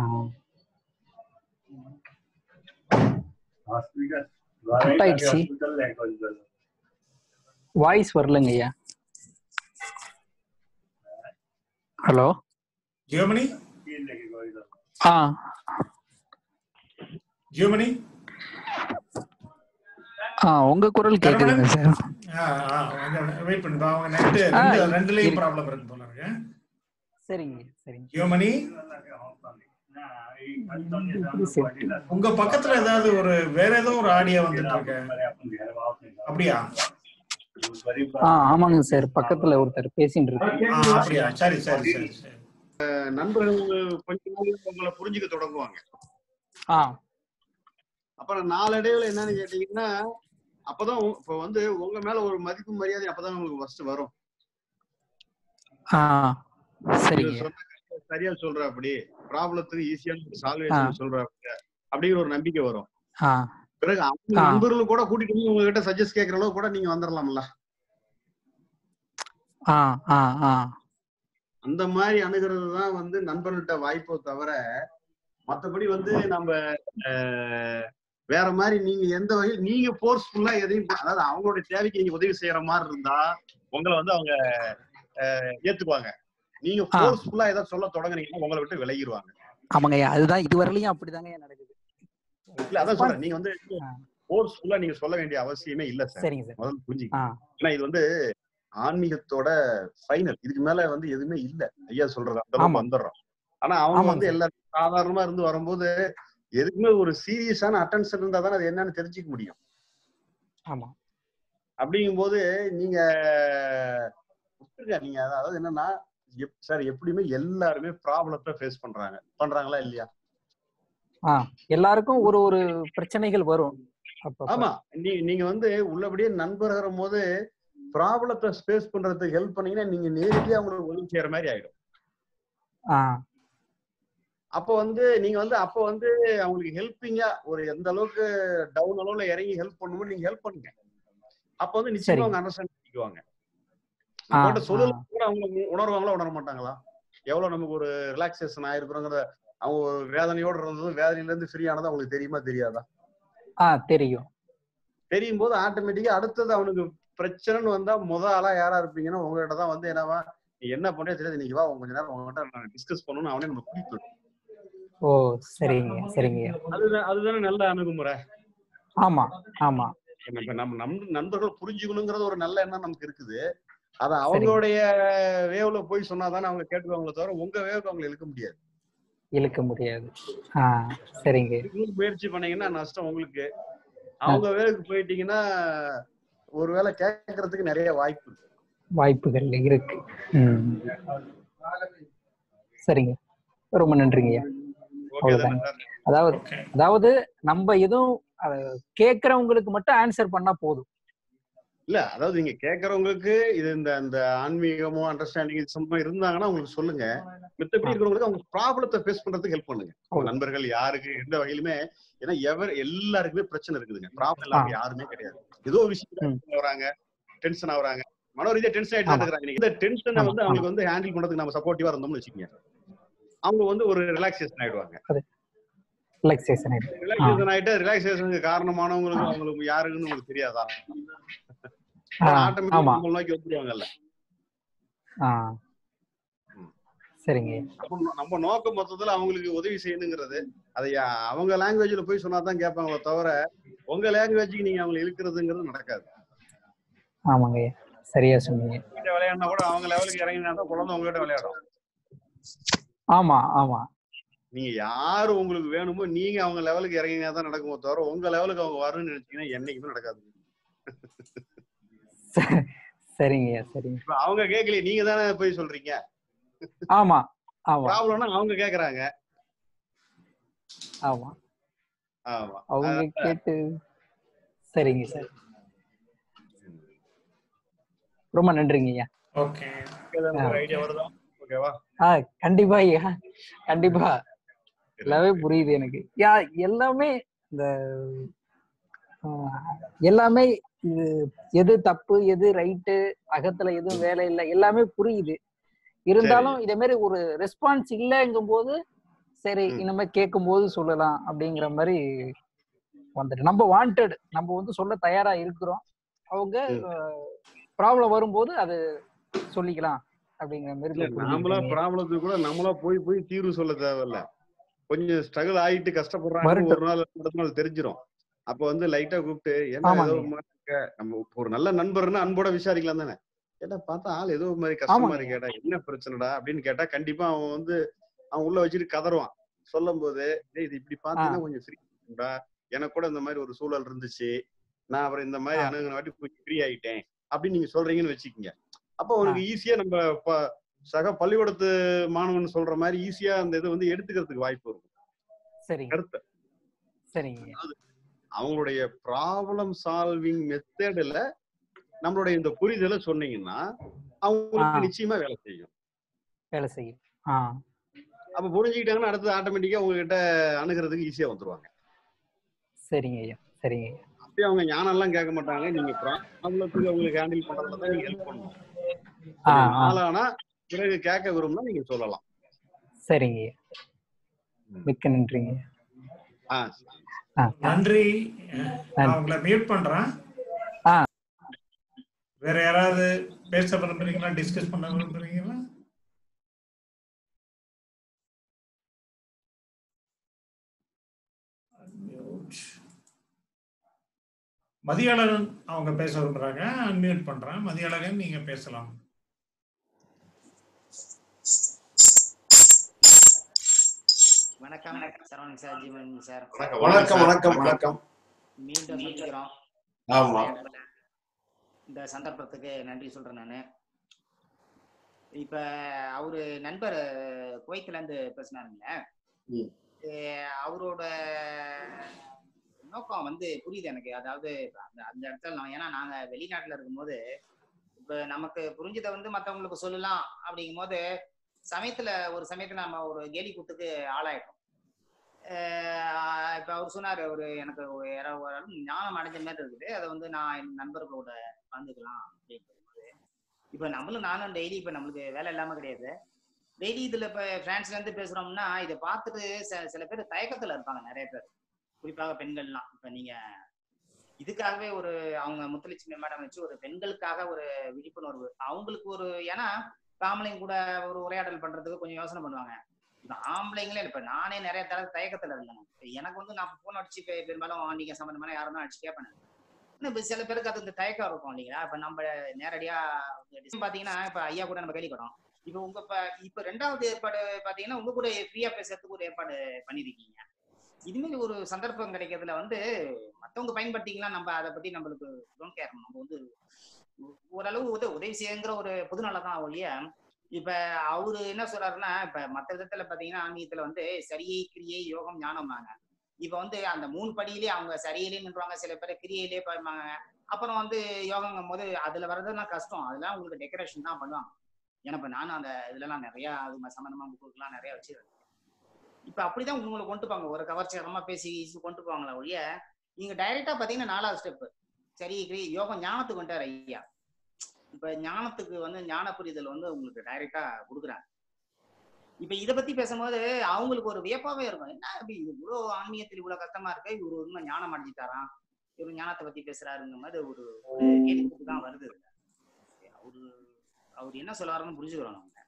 கட் ஆயிடுச்சு வாய்ஸ் வரலங்க ஐயா ஹலோ ஜியோமணி ஆ ஜியோமணி ஆ உங்க குரல் கேக்குதுங்க சார் வெயிட் பண்ணுப்பா அவங்க நெட் ஆ, ரெண்டு ரெண்டுலயும் இருக்கு. ப்ராப்ளம் இருக்கு போல இருக்கு சரிங்க சரிங்க ஜியோமணி எப்படி set? உங்க பக்கத்துல ஏதாவது ஒரு வேற ஏதோ ஒரு ஆடியோ வந்துட்டு இருக்கு அப்படியா ஆ ஆமாங்க சார் பக்கத்துல ஒருத்தர் பேசிட்டு இருக்கு ஆ, அப்படியா சரி சரி சரி சரி நண்பர்கள் கொஞ்சம் நாள் உங்களை புரிஞ்சுக்க தொடங்குவாங்க ஆ அப்புறம் நாளடைவுல என்னன்னு கேட்டீங்கன்னா அப்பதான் உ- இப்ப வந்து உங்க மேல ஒரு மதிப்பு மரியாதை அப்பதான் உங்களுக்கு ஃபர்ஸ்ட் வரும் ஆ இவர் சரிங்க சொன்ன கருத்தை சரியா சொல்ற அப்படி ப்ராப்ளத்துக்கு ஈஸியான ஆ. சால்வேஷன் சொல்ற அப்படிங்கிற ஒரு நம்பிக்கை வரும் ஆ பிறகு அவங்க ஆ. நண்பர்கள் கூட கூட்டிட்டு வந்து உங்ககிட்ட சஜஸ்ட் கேட்கற அளவுக்கு கூட நீங்க வந்துடலாம்ல ஆ ஆ ஆ அந்த மாதிரி அணுகிறது தான் வந்து நண்பர்கள்ட்ட வாய்ப்போ தவிர மத்தபடி வந்து நம்ம அஹ், வேற மாதிரி நீங்க எந்த வகையில் நீங்க ஃபோர்ஸ்ஃபுல்லா எதையும் அதாவது அவங்களுடைய தேவைக்கு நீங்க உதவி செய்யற மாதிரி இருந்தா உங்களை வந்து அவங்க அஹ், ஏத்துக்குவாங்க நீங்க ஆ. ஃபோர்ஸ்ஃபுல்லா ஏதாவது சொல்ல தொடங்குனீங்கன்னா உங்களை விட்டு விலகிடுவாங்க ஆமாங்க ஐயா அதுதான் இதுவரையிலையும் அப்படிதாங்க ஐயா நடக்குது இல்ல அதான் சொல்றேன் நீங்க வந்து ஆ. ஃபோர்ஸ்ஃபுல்லா நீங்க சொல்ல வேண்டிய அவசியமே இல்ல சார் சரிங்க சார் முதல்ல புரிஞ்சுக்க ஆ ஏன்னா இது வந்து ஆன்மீகத்தோட ஃபைனல் இதுக்கு மேல வந்து எதுவுமே இல்ல ஐயா சொல்றது அந்த அளவுக்கு ஆமா. வந்துடுறோம் ஆனா அவங்க ஆமாங்க வந்து சார். எல்லாரும் சாதாரணமா இருந்து வரும்போது எதுக்குமே ஒரு சீரியஸான அட்டென்ஷன் இருந்தா தானே அது என்னன்னு தெரிஞ்சுக்க முடியும் ஆமா அப்படிங்கும்போது நீங்க விட்டுருங்க நீங்க அதாவது என்னன்னா எப்- சார் எப்படியுமே எல்லாருமே ப்ராப்ளத்தை ஃபேஸ் பண்றாங்க பண்றாங்களா இல்லையா ஆ எல்லாருக்கும் ஒரு ஒரு பிரச்சனைகள் வரும் அப்பப்ப. ஆமா நீ நீங்க வந்து உள்ளபடியே நண்பர்கிற போது ப்ராப்ளத்தை ஃபேஸ் பண்றதுக்கு ஹெல்ப் பண்ணீங்கன்னா நீங்க நேரடியா அவங்களுக்கு உதவி செய்யற மாதிரி ஆயிடும் ஆ அப்போ வந்து நீங்க வந்து அப்போ வந்து அவங்களுக்கு ஹெல்ப்பிங்கா ஒரு எந்த அளவுக்கு டவுன் அளவுல இறங்கி ஹெல்ப் பண்ணுமோ நீங்க ஹெல்ப் பண்ணுங்க அப்போ வந்து நிச்சயமா சரி. அவங்க அண்டர்ஸ்டாண்ட் பண்ணிக்குவாங்க ஆ, போட்ட சொல்லல ஆ. கூட அவங்க உ- உணர்வாங்களா உணர மாட்டாங்களா எவ்வளவு நமக்கு ஒரு ரிலாக்ஸேஷன் ஆயிருக்கிறோங்கிற அவங்க ஒரு வேதனையோட இருந்ததும் வேதனையில இருந்து ஃப்ரீ ஆனது அவங்களுக்கு தெரியுமா தெரியாதா ஆ தெரியும் தெரியும் போது ஆட்டோமேட்டிக்கா அடுத்தது அவனுக்கு பிரச்சனைன்னு வந்தா முத ஆளா யாரா இருப்பீங்கன்னா உங்ககிட்ட தான் வந்து என்னவா நீ என்ன பண்றே தெரியாது இன்னைக்கு வா கொஞ்ச நேரம் உங்ககிட்ட நான் டிஸ்கஸ் பண்ணணும் அவனே நம்ம கூப்பிட்டு ஓ சரிங்க சரிங்க அதுதான் அதுதானே நல்ல அணுகுமுறை ஆமா ஆமா நம்ம நம்ம நம் நண்பர்கள் புரிஞ்சுக்கணுங்கிறது ஒரு நல்ல எண்ணம் நமக்கு இருக்குது அத அவங்களுடைய வேவ்ல போய் சொன்னாதானே அவங்க கேட்டுக்குவாங்களே தவிர உங்க வேவுக்கு அவங்களை இழுக்க முடியாது இழுக்க முடியாது ஆ சரிங்க இதுக்கு முயற்சி பண்ணீங்கன்னா நஷ்டம் உங்களுக்கு அவங்க வேவுக்கு போயிட்டீங்கன்னா ஒருவேளை கேட்கறதுக்கு நிறைய வாய்ப்பு இருக்கு வாய்ப்புகள் இருக்கு ம் சரிங்க ரொம்ப நன்றிங்கய்யா ஓகே தானே அவ்வளவுதாங்க அதாவது அதாவது நம்ம எதுவும் அஹ், கேட்கறவங்களுக்கு மட்டும் ஆன்சர் பண்ணா போதும் இல்ல அதாவது நீங்க கேக்குறவங்களுக்கு இது இந்த இந்த ஆன்மீகமோ அண்டர்ஸ்டாண்டிங் இது சம்பந்தமா இருந்தாங்கன்னா உங்களுக்கு சொல்லுங்க மித்தபடி இருக்கிறவங்களுக்கு அவங்க ப்ராப்ளத்தை ஃபேஸ் பண்றதுக்கு ஹெல்ப் பண்ணுங்க உங்க நண்பர்கள் யாருக்கு எந்த வகையிலுமே ஏன்னா எவர் எல்லாருக்குமே பிரச்சனை இருக்குதுங்க ப்ராப்ளம் இல்லாம யாருமே கிடையாது ஏதோ ஒரு விஷயம் வராங்க டென்ஷன் ஆகுறாங்க மன ரீதியா டென்ஷன் ஆயிட்டு தான் இருக்கிறாங்க இந்த டென்ஷனை வந்து அவங்களுக்கு வந்து ஹேண்டில் பண்றதுக்கு நம்ம சப்போர்ட்டிவா இருந்தோம்னு வச்சுக்கோங்க அவங்க வந்து ஒரு ரிலாக்ஸேஷன் ஆயிடுவாங்க ரிலாக்ஸேஷன் ரிலாக்ஸேஷன் ஆயிட்டு ரிலாக்ஸேஷனுக்கு காரணமானவங்களுக்கு அவங்களுக்கு யாருன்னு உங்களுக்கு தெரியாதா ஆ, ஆமா ஆட்டோமேட்டிக் நம்ம நோக்கி வந்துருவாங்கல்ல ஆ சரிங்க அப்ப நம்ம நோக்கம் மொத்தத்துல அவங்களுக்கு உதவி செய்யணுங்கிறது அதை யா- அவங்க லாங்குவேஜ்ல போய் சொன்னாதான் கேட்பாங்களே தவிர உங்க லாங்குவேஜுக்கு நீங்க அவங்களை இழுக்கிறதுங்கிறது நடக்காது ஆமாங்க சரியா சொன்னீங்க கிட்ட விளையாடினா கூட அவங்க லெவலுக்கு இறங்கினா தான் குழந்தை உங்ககிட்ட விளையாடும் ஆமா ஆமா நீங்க யாரு உங்களுக்கு வேணுமோ நீங்க அவங்க லெவலுக்கு இறங்கினா தான் நடக்குமோ தவிர உங்க லெவலுக்கு அவங்க வரணும்னு நினைச்சீங்கன்னா என்னைக்குமே நடக்காது சரிங்கய்யா சரிங்க இப்ப அவங்க கேட்கலையே நீங்க தானே போய் சொல்றீங்க ஆமா ஆமா ப்ராப்ளம்னா அவங்க கேக்குறாங்க ஆமா ஆமா அவங்க கேட்டு சரிங்க சார் ரொம்ப நன்றிங்க ஐயா ஓகே ஒரு ஐடியா வருதா ஓகேவா ஆ கண்டிப்பா ஐயா கண்டிப்பா எல்லாமே புரியுது எனக்கு யா எல்லாமே இந்த ஆ, எல்லாமே இது எது தப்பு எது ரைட்டு அகத்துல எதுவும் வேலை இல்லை எல்லாமே புரியுது இருந்தாலும் இதே மாதிரி ஒரு ரெஸ்பான்ஸ் இல்லைங்கும் போது சரி இனிமே கேட்கும் போது சொல்லலாம் அப்படிங்கிற மாதிரி வந்துட்டு நம்ம வாண்டட் நம்ம வந்து சொல்ல தயாரா இருக்கிறோம் அவங்க ப்ராப்ளம் வரும்போது அது சொல்லிக்கலாம் அப்படிங்கிற மாதிரி இல்ல இப்ப நாமளா புரிஞ்சுக்கிட்டீங்க. ப்ராப்ளத்துக்கு கூட நம்மளா போய் போய் தீர்வு சொல்ல தேவையில்ல கொஞ்சம் ஸ்ட்ரகிள் ஆயிட்டு கஷ்டப்படுறாங்க வரட்டும். ஒரு நாள் அடுத்த நாள் தெரிஞ்சிரும் அப்ப வந்து லைட்டா கூப்பிட்டு என்ன ஆமாங்க. ஏதோ ஒரு மாதிரி இருக்க? நம்ம ஒரு நல்ல நண்பர்னா அன்போட விசாரிக்கலாம் தானே கேட்டா பார்த்தா ஆள் ஏதோ ஒரு மாதிரி கஷ்டமா ஆமாங்க. இருக்கேடா என்ன பிரச்சனைடா அப்படின்னு கேட்டா கண்டிப்பா அவன் வந்து அவன் உள்ள வச்சுட்டு கதறுவான் சொல்லும் போது "டேய், இது இப்படி பார்த்தீங்கன்னா கொஞ்சம் ஃப்ரீடா எனக்கு கூட இந்த மாதிரி ஒரு சூழல் இருந்துச்சு நான் அப்புறம் இந்த மாதிரி அணுகுன வாட்டி கொஞ்சம் ஃப்ரீ ஆயிட்டேன் அப்படின்னு நீங்க சொல்றீங்கன்னு வச்சுக்கோங்க அப்போ உனக்கு ஈஸியா நம்ம ப- சக பள்ளிக்கூடத்து மாணவன் சொல்ற மாதிரி ஈஸியா அந்த இதை வந்து எடுத்துக்கிறதுக்கு வாய்ப்பு இருக்கும் சரிங்க கருத்தை சரிங்க அவங்களுடைய ப்ராப்ளம் சால்விங் மெத்தட்ல நம்மளுடைய இந்த புரிதலை சொன்னீங்கன்னா அவங்களுக்கு ஆ. நிச்சயமா வேலை செய்யும் வேலை செய்யும் ஆ அப்ப புரிஞ்சுக்கிட்டாங்கன்னா அடுத்து ஆட்டோமேட்டிக்கா உங்ககிட்ட அணுகிறதுக்கு ஈஸியா வந்துருவாங்க சரிங்க ஐயா சரிங்க ஐயா அப்படியே அவங்க ஞானம் எல்லாம் கேட்க மாட்டாங்க நீங்க ப்ராப்ளத்துக்கு அவங்களுக்கு ஹேண்டில் பண்றதுல தான் நீங்க ஹெல்ப் பண்ணணும் ஆ, ஆ. நாளானா பிறகு கேட்க விரும்பினா நீங்க சொல்லலாம் சரிங்க ஐயா மிக்க நன்றிங்க ஐயா. ஆ ஆ நன்றி நான் உங்களை மியூட் பண்றேன் ஆ. வேற யாராவது பேச விரும்புறீங்களா டிஸ்கஸ் பண்ண விரும்புறீங்களா Unmute. மதியாளன் அவங்க பேச விரும்புறாங்க அன்மியூட் பண்றேன் மதியாளன் நீங்க பேசலாம் வணக்கம் சரவணன் சார் ஜீவன் சார் வணக்கம் வணக்கம் வணக்கம் மீண்டும் சந்திக்கிறோம் ஆமா இந்த சந்தர்ப்பத்துக்கு நன்றி சொல்றேன் நானு இப்ப அவரு நண்பர் குவைத்துல இருந்து பேசினாருங்களே ம். அஹ் அவரோட நோக்கம் வந்து புரியுது எனக்கு அதாவது அந்த அந்த இடத்துல நான் ஏன்னா நாங்க வெளிநாட்டுல இருக்கும்போது இப்ப நமக்கு புரிஞ்சதை வந்து மத்தவங்களுக்கு சொல்லலாம் அப்படிங்கும் போது சமயத்துல ஒரு சமயத்துல நம்ம ஒரு கேலி கூத்துக்கு ஆளாயிட்டோம் அஹ் இப்ப அவர் சொன்னாரு ஒரு எனக்கு ஒரு யாரோ- ஒரு அளவு ஞானம் அடைஞ்ச மாதிரி இருக்குது அதை வந்து நான் என் நண்பர்களோட கலந்துக்கலாம் அப்படின்னு சொல்லும்போது இப்ப நம்மளும் நானும் டெய்லி இப்ப நம்மளுக்கு வேலை இல்லாம கிடையாது டெய்லி இதுல இப்ப பிரான்ஸ்ல இருந்து பேசுறோம்னா இதை பார்த்துட்டு சில- சில பேர் தயக்கத்துல இருப்பாங்க நிறைய பேர் குறிப்பாக பெண்கள்லாம் இப்ப நீங்க இதுக்காகவே ஒரு அவங்க முத்துலட்சுமி மேடம் வச்சு ஒரு பெண்களுக்காக ஒரு விழிப்புணர்வு அவங்களுக்கு ஒரு ஏன்னா ஆம்பளைங்க கூட ஒரு உரையாடல் பண்றதுக்கு கொஞ்சம் யோசனை பண்ணுவாங்க இப்ப ஆம்பளைங்களே இப்ப நானே நிறைய தடவை தயக்கத்துல இருந்தேன் இப்ப எனக்கு வந்து நான் போன் அடிச்சு பெ- பெரும்பாலும் நீங்க சம்பந்தமான யாரும் அடிச்சு கேட்பேன் ஆனா இப்ப சில பேருக்கு அது இந்த தயக்கம் இருக்கும் இல்லைங்களா இப்ப நம்ம நேரடியா வந்து பாத்தீங்கன்னா இப்ப ஐயா கூட நம்ம கேள்விப்பட்டோம் இப்ப உங்க இப்ப இப்ப ரெண்டாவது ஏற்பாடு பாத்தீங்கன்னா உங்க கூட ஃப்ரீயா பேசுறதுக்கு ஒரு ஏற்பாடு பண்ணிருக்கீங்க இதுமாரி ஒரு சந்தர்ப்பம் கிடைக்கிறதுல வந்து மத்தவங்க பயன்படுத்திக்கலாம் நம்ம அதை பத்தி நம்மளுக்கு டோன்ட் கேர் நம்ம வந்து ஓ- ஓரளவு உத உதவி செய்யுங்கிற ஒரு பொதுநலம் தான் ஒழிய இப்ப அவரு என்ன சொல்றாருன்னா இப்ப மத்த விதத்துல பாத்தீங்கன்னா ஆன்மீகத்துல வந்து சரியை கிரியை யோகம் ஞானம்னாங்க இப்ப வந்து அந்த மூணு படியிலே அவங்க சரியிலே நின்றுவாங்க சில பேர் கிரியையிலே போயிருப்பாங்க அப்புறம் வந்து யோகங்கும் போது அதுல வர்றதெல்லாம் கஷ்டம் அதெல்லாம் உங்களுக்கு டெக்கரேஷன் தான் பண்ணுவாங்க ஏன்னா இப்ப நானும் அந்த இதுலலாம் நிறைய அது சம்பந்தமா புக்குலாம் நிறைய வச்சிருக்கேன் இப்ப அப்படிதான் உங்களை கொண்டு போவாங்க ஒரு கவர்ச்சிகரமா பேசி ஈஸி கொண்டு போவாங்களா ஒழிய நீங்க டைரக்டா பாத்தீங்கன்னா நாலாவது ஸ்டெப் சரி கிரி- யோகம் ஞானத்துக்கு வந்துட்டார் ஐயா இப்ப ஞானத்துக்கு வந்து ஞான புரிதல் வந்து உங்களுக்கு டைரக்டா கொடுக்குறாங்க இப்ப இத பத்தி பேசும்போது அவங்களுக்கு ஒரு வியப்பாவே இருக்கும் என்ன இப்படி இது இவ்வளவு ஆன்மீகத்தில் இவ்வளவு கஷ்டமா இருக்கு இவரு இன்னும் ஞானம் அடைஞ்சிட்டாராம் இவரு ஞானத்தை பத்தி பேசுறாருங்க மாதிரி ஒரு ஒரு கேள்விக்கு தான் வருது இதுல. அவரு அவர் என்ன சொல்றாருன்னு புரிஞ்சுக்கிறோம் நம்ம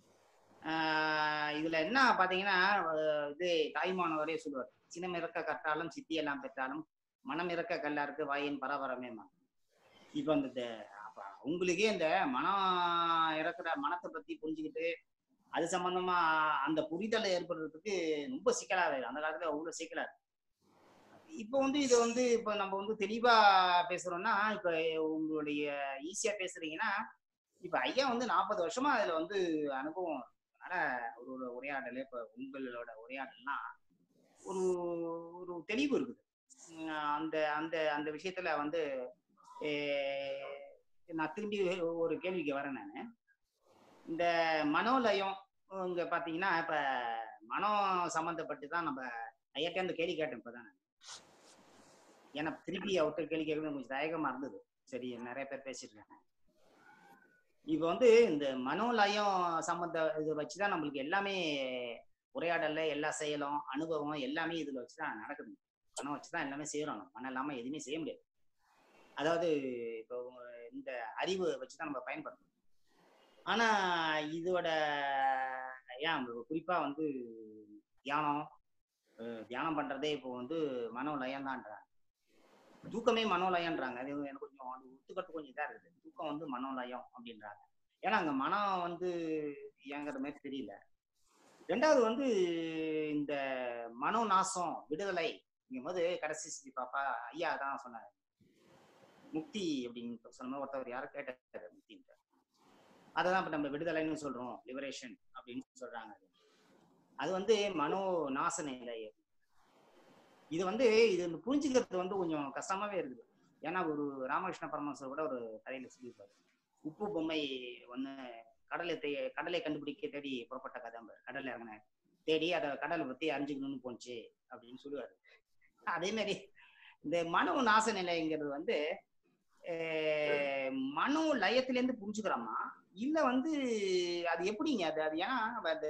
ஆஹ் இதுல என்ன பாத்தீங்கன்னா அஹ் இது தாய்மானவரே சொல்லுவார் சினம் இறக்க கற்றாலும் சித்தி எல்லாம் பெற்றாலும் மனம் இறக்க கல்லாருக்கு வாயின் பரபரமேமா இப்ப அந்த த- அப்ப உங்களுக்கே இந்த மனம் இறக்குற மனத்தை பத்தி புரிஞ்சுக்கிட்டு அது சம்பந்தமா அந்த புரிதலை ஏற்படுறதுக்கு ரொம்ப சிக்கலா இருக்கு அந்த காலத்துல அவ்வளவு சிக்கலா இருக்கு இப்போ வந்து இது வந்து இப்ப நம்ம வந்து தெளிவா பேசுறோம்னா இப்ப உங்களுடைய ஈஸியா பேசுறீங்கன்னா இப்ப ஐயா வந்து நாற்பது வருஷமா அதுல வந்து அனுபவம் அதனால ஒரு உரையாடல் இப்ப உங்களோட உரையாடல்னா ஒரு ஒரு தெளிவு இருக்குது உம் அந்த அந்த அந்த விஷயத்துல வந்து eh, நான் திரும்பி ஒரு கேள்விக்கு வரேன் நான் இந்த மனோலயம் இங்க பாத்தீங்கன்னா இப்ப மனம் சம்பந்தப்பட்டு தான் நம்ம ஐயாட்டே அந்த கேள்வி கேட்டேன் இப்பதான் நான். ஏன்னா திருப்பி அவர்கிட்ட கேள்வி கேட்கறது கொஞ்சம் தயக்கமா இருந்தது சரி நிறைய பேர் பேசியிருக்காங்க இப்போ வந்து இந்த மனோலயம் சம்பந்த இதை வச்சுதான் நம்மளுக்கு எல்லாமே உரையாடல்ல எல்லா செயலும் அனுபவம் எல்லாமே இதுல வச்சுதான் நடக்குது பணம் வச்சுதான் எல்லாமே செய்யறோம் நம்ம. பணம் இல்லாம எதுவுமே செய்ய முடியாது அதாவது இப்போ இந்த அறிவு வச்சுதான் நம்ம பயன்படுத்தணும் ஆனா இதோட ஏன் குறிப்பா வந்து தியானம் அஹ் தியானம் பண்றதே இப்போ வந்து மனோலயம் தான்றாங்க தூக்கமே மனோலயம்ன்றாங்க அது எனக்கு கொஞ்சம் அது ஒத்துக்கிறது கொஞ்சம் இதா இருக்குது தூக்கம் வந்து மனோலயம் அப்படின்றாங்க ஏன்னா அங்க மனம் வந்து இயங்குற மாதிரி தெரியல ரெண்டாவது வந்து இந்த மனோ நாசம் விடுதலை போது கடைசி சித்தி பாப்பா ஐயா தான் சொன்னாரு முக்தி அப்படின்னு சொன்ன மாதிரி ஒருத்தவர் யாரும் கேட்டாரு முக்தின்ட்டு அதை தான் இப்போ நம்ம விடுதலைன்னு சொல்றோம் லிபரேஷன் அப்படின்னு சொல்றாங்க அது. அது வந்து மனோ நாச நிலை இது வந்து இது வந்து புரிஞ்சுக்கிறது வந்து கொஞ்சம் கஷ்டமாவே இருக்குது ஏன்னா ஒரு ராமகிருஷ்ண பரமஹம்சர் கூட ஒரு கதையில சொல்லியிருப்பாரு உப்பு பொம்மை ஒண்ணு கடலை தே கடலை கண்டுபிடிக்க தேடி புறப்பட்ட கதை கடல்ல இறங்கின தேடி அதை கடலை பத்தி அறிஞ்சுக்கணும்னு போச்சு அப்படின்னு சொல்லுவாரு அதே மாதிரி இந்த மனோ நாச நிலைங்கிறது வந்து அஹ், மனோ லயத்திலேருந்து புரிஞ்சுக்கிறோமா இல்ல வந்து அது எப்படிங்க அது அது ஏன்னா அது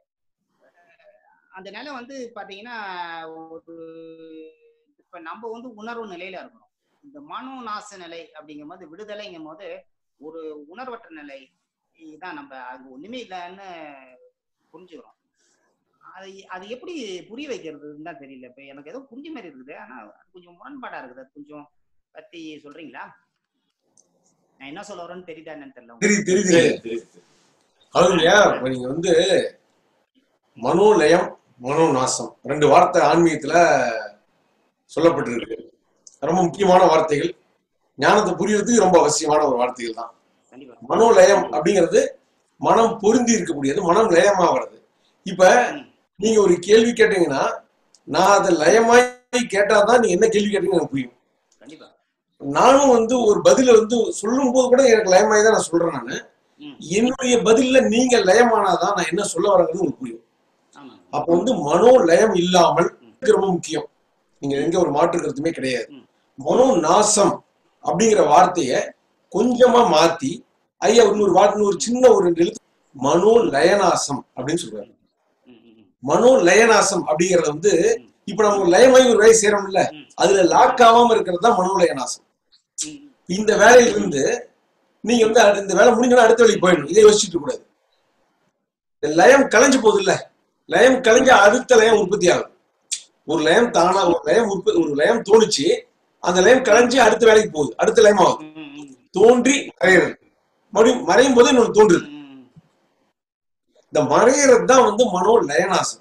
அந்த நிலை வந்து பாத்தீங்கன்னா ஒரு இப்ப நம்ம வந்து உணர்வு நிலையில இருக்கிறோம் இந்த மனோ நாச நிலை அப்படிங்கும் போது விடுதலைங்கும் போது ஒரு உணர்வற்ற நிலை இதான் நம்ம அங்க ஒண்ணுமே இல்லைன்னு புரிஞ்சுக்கிறோம் அது அது எப்படி புரிய வைக்கிறதுன்னு தான் தெரியல இப்ப எனக்கு ஏதோ புரிஞ்ச மாதிரி இருக்குது ஆனா அது கொஞ்சம் முரண்பாடா இருக்குது அது கொஞ்சம் பத்தி சொல்றீங்களா நான் என்ன சொல்ல வரேன்னு தெரியுதா என்னன்னு தெரியல உங்களுக்கு. தெரியுது தெரியுது அதுலயா இப்ப நீங்க வந்து மனோலயம் மனோநாசம் ரெண்டு வார்த்தை ஆன்மீகத்துல சொல்லப்பட்டிருக்கு ரொம்ப முக்கியமான வார்த்தைகள் ஞானத்தை புரியறதுக்கு ரொம்ப அவசியமான ஒரு வார்த்தைகள் தான் கண்டிப்பா மனோலயம் அப்படிங்கிறது மனம் பொருந்தி இருக்கக்கூடியது மனம் லயமாகிறது இப்ப ம். நீங்க ஒரு கேள்வி கேட்டீங்கன்னா நான் அதை லயமாய் கேட்டாதான் நீங்க என்ன கேள்வி கேட்டீங்கன்னு எனக்கு புரியும் கண்டிப்பா நானும் வந்து ஒரு பதில வந்து சொல்லும் போது கூட எனக்கு லயமாய் தான் நான் சொல்றேன் நானு ம் என்னுடைய பதில்ல நீங்க லயமானாதான் நான் என்ன சொல்ல வரேன்னு உங்களுக்கு புரியும் ஆமா அப்ப வந்து மனோ லயம் இல்லாமல் இது ரொம்ப முக்கியம் நீங்க எங்க ஒரு மாற்று கருத்துமே கிடையாது மனோ நாசம் அப்படிங்கிற வார்த்தைய கொஞ்சமா மாத்தி ஐயா இன்னொரு வார்த்தை ஒரு சின்ன ஒரு ரெண்டு எழுத்து மனோ லயநாசம் அப்படின்னு சொல்றாரு மனோ லயநாசம் அப்படிங்கறது வந்து இப்ப நம்ம ஒரு லயமாய் ஒரு வேலை செய்யறோம்ல அதுல லாக் ஆகாம இருக்கிறது தான் மனோ லயநாசம் இந்த வேலையில இருந்து நீங்க வந்து அடுத்த- இந்த வேலை முடிஞ்சோன்னா அடுத்த வேலைக்கு போயிடணும் இதை யோசிச்சுட்டு இருக்க கூடாது இந்த லயம் கலைஞ்சு போகுது இல்ல லயம் கலைஞ்ச அடுத்த லயம் உற்பத்தி ஆகும் ஒரு லயம் தானா ஒரு லயம் உற்பத்தி ஒரு லயம் தோணுச்சு அந்த லயம் கலைஞ்சு அடுத்த வேலைக்கு போகுது அடுத்த லயம் ஆகுது தோன்றி மறையிறது மறுபடியும் மறையும் போது இன்னொன்று தோன்றுது இந்த மறையிறது தான் வந்து மனோ லயநாசம்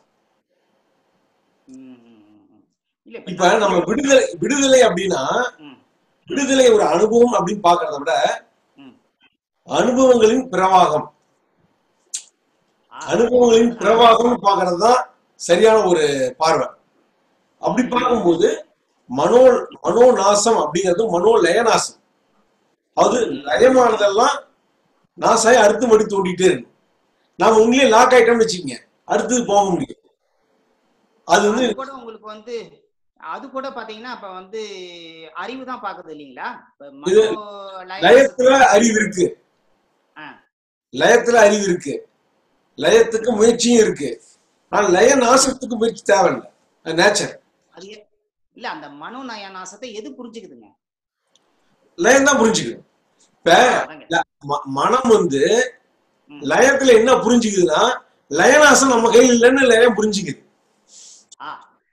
இல்ல இப்ப இப்ப நம்ம விடுதலை விடுதலை அப்படின்னா விடுதலை ஒரு அனுபவம் அப்படின்னு பாக்குறத விட அனுபவங்களின் பிரவாகம் அனுபவங்களின் பிரவாகம் பாக்குறது தான் சரியான ஒரு பார்வை அப்படி பார்க்கும்போது மனோ மனோ நாசம் அப்படிங்கிறது மனோ லயநாசம் அது லயமானதெல்லாம் நாசாய் அடுத்து மடி தோண்டிட்டே இருக்கும் நாம உங்களே லாக் ஆயிட்டோம்னு வச்சுக்கோங்க அடுத்தது போக முடியும் அது வந்து அது கூட உங்களுக்கு வந்து அது கூட பாத்தீங்கன்னா இப்ப வந்து அறிவு தான் பாக்குது இல்லீங்களா இப்ப இது மனோ லய- லயத்துல அறிவு இருக்கு ஆ. லயத்துல அறிவு இருக்கு லயத்துக்கு முயற்சியும் இருக்கு ஆனா லய நாசத்துக்கு முயற்சி தேவையில்லை நேச்சர் அது எ- இல்ல அந்த மனோ நய நாசத்தை எது புரிஞ்சுக்குதுங்க லயம் தான் புரிஞ்சுக்கணும் இப்ப ல- ம- மனம் வந்து லயத்துல என்ன புரிஞ்சுக்குதுன்னா லயநாசம் நம்ம கையில் இல்லைன்னு லயம் புரிஞ்சுக்குது ஆ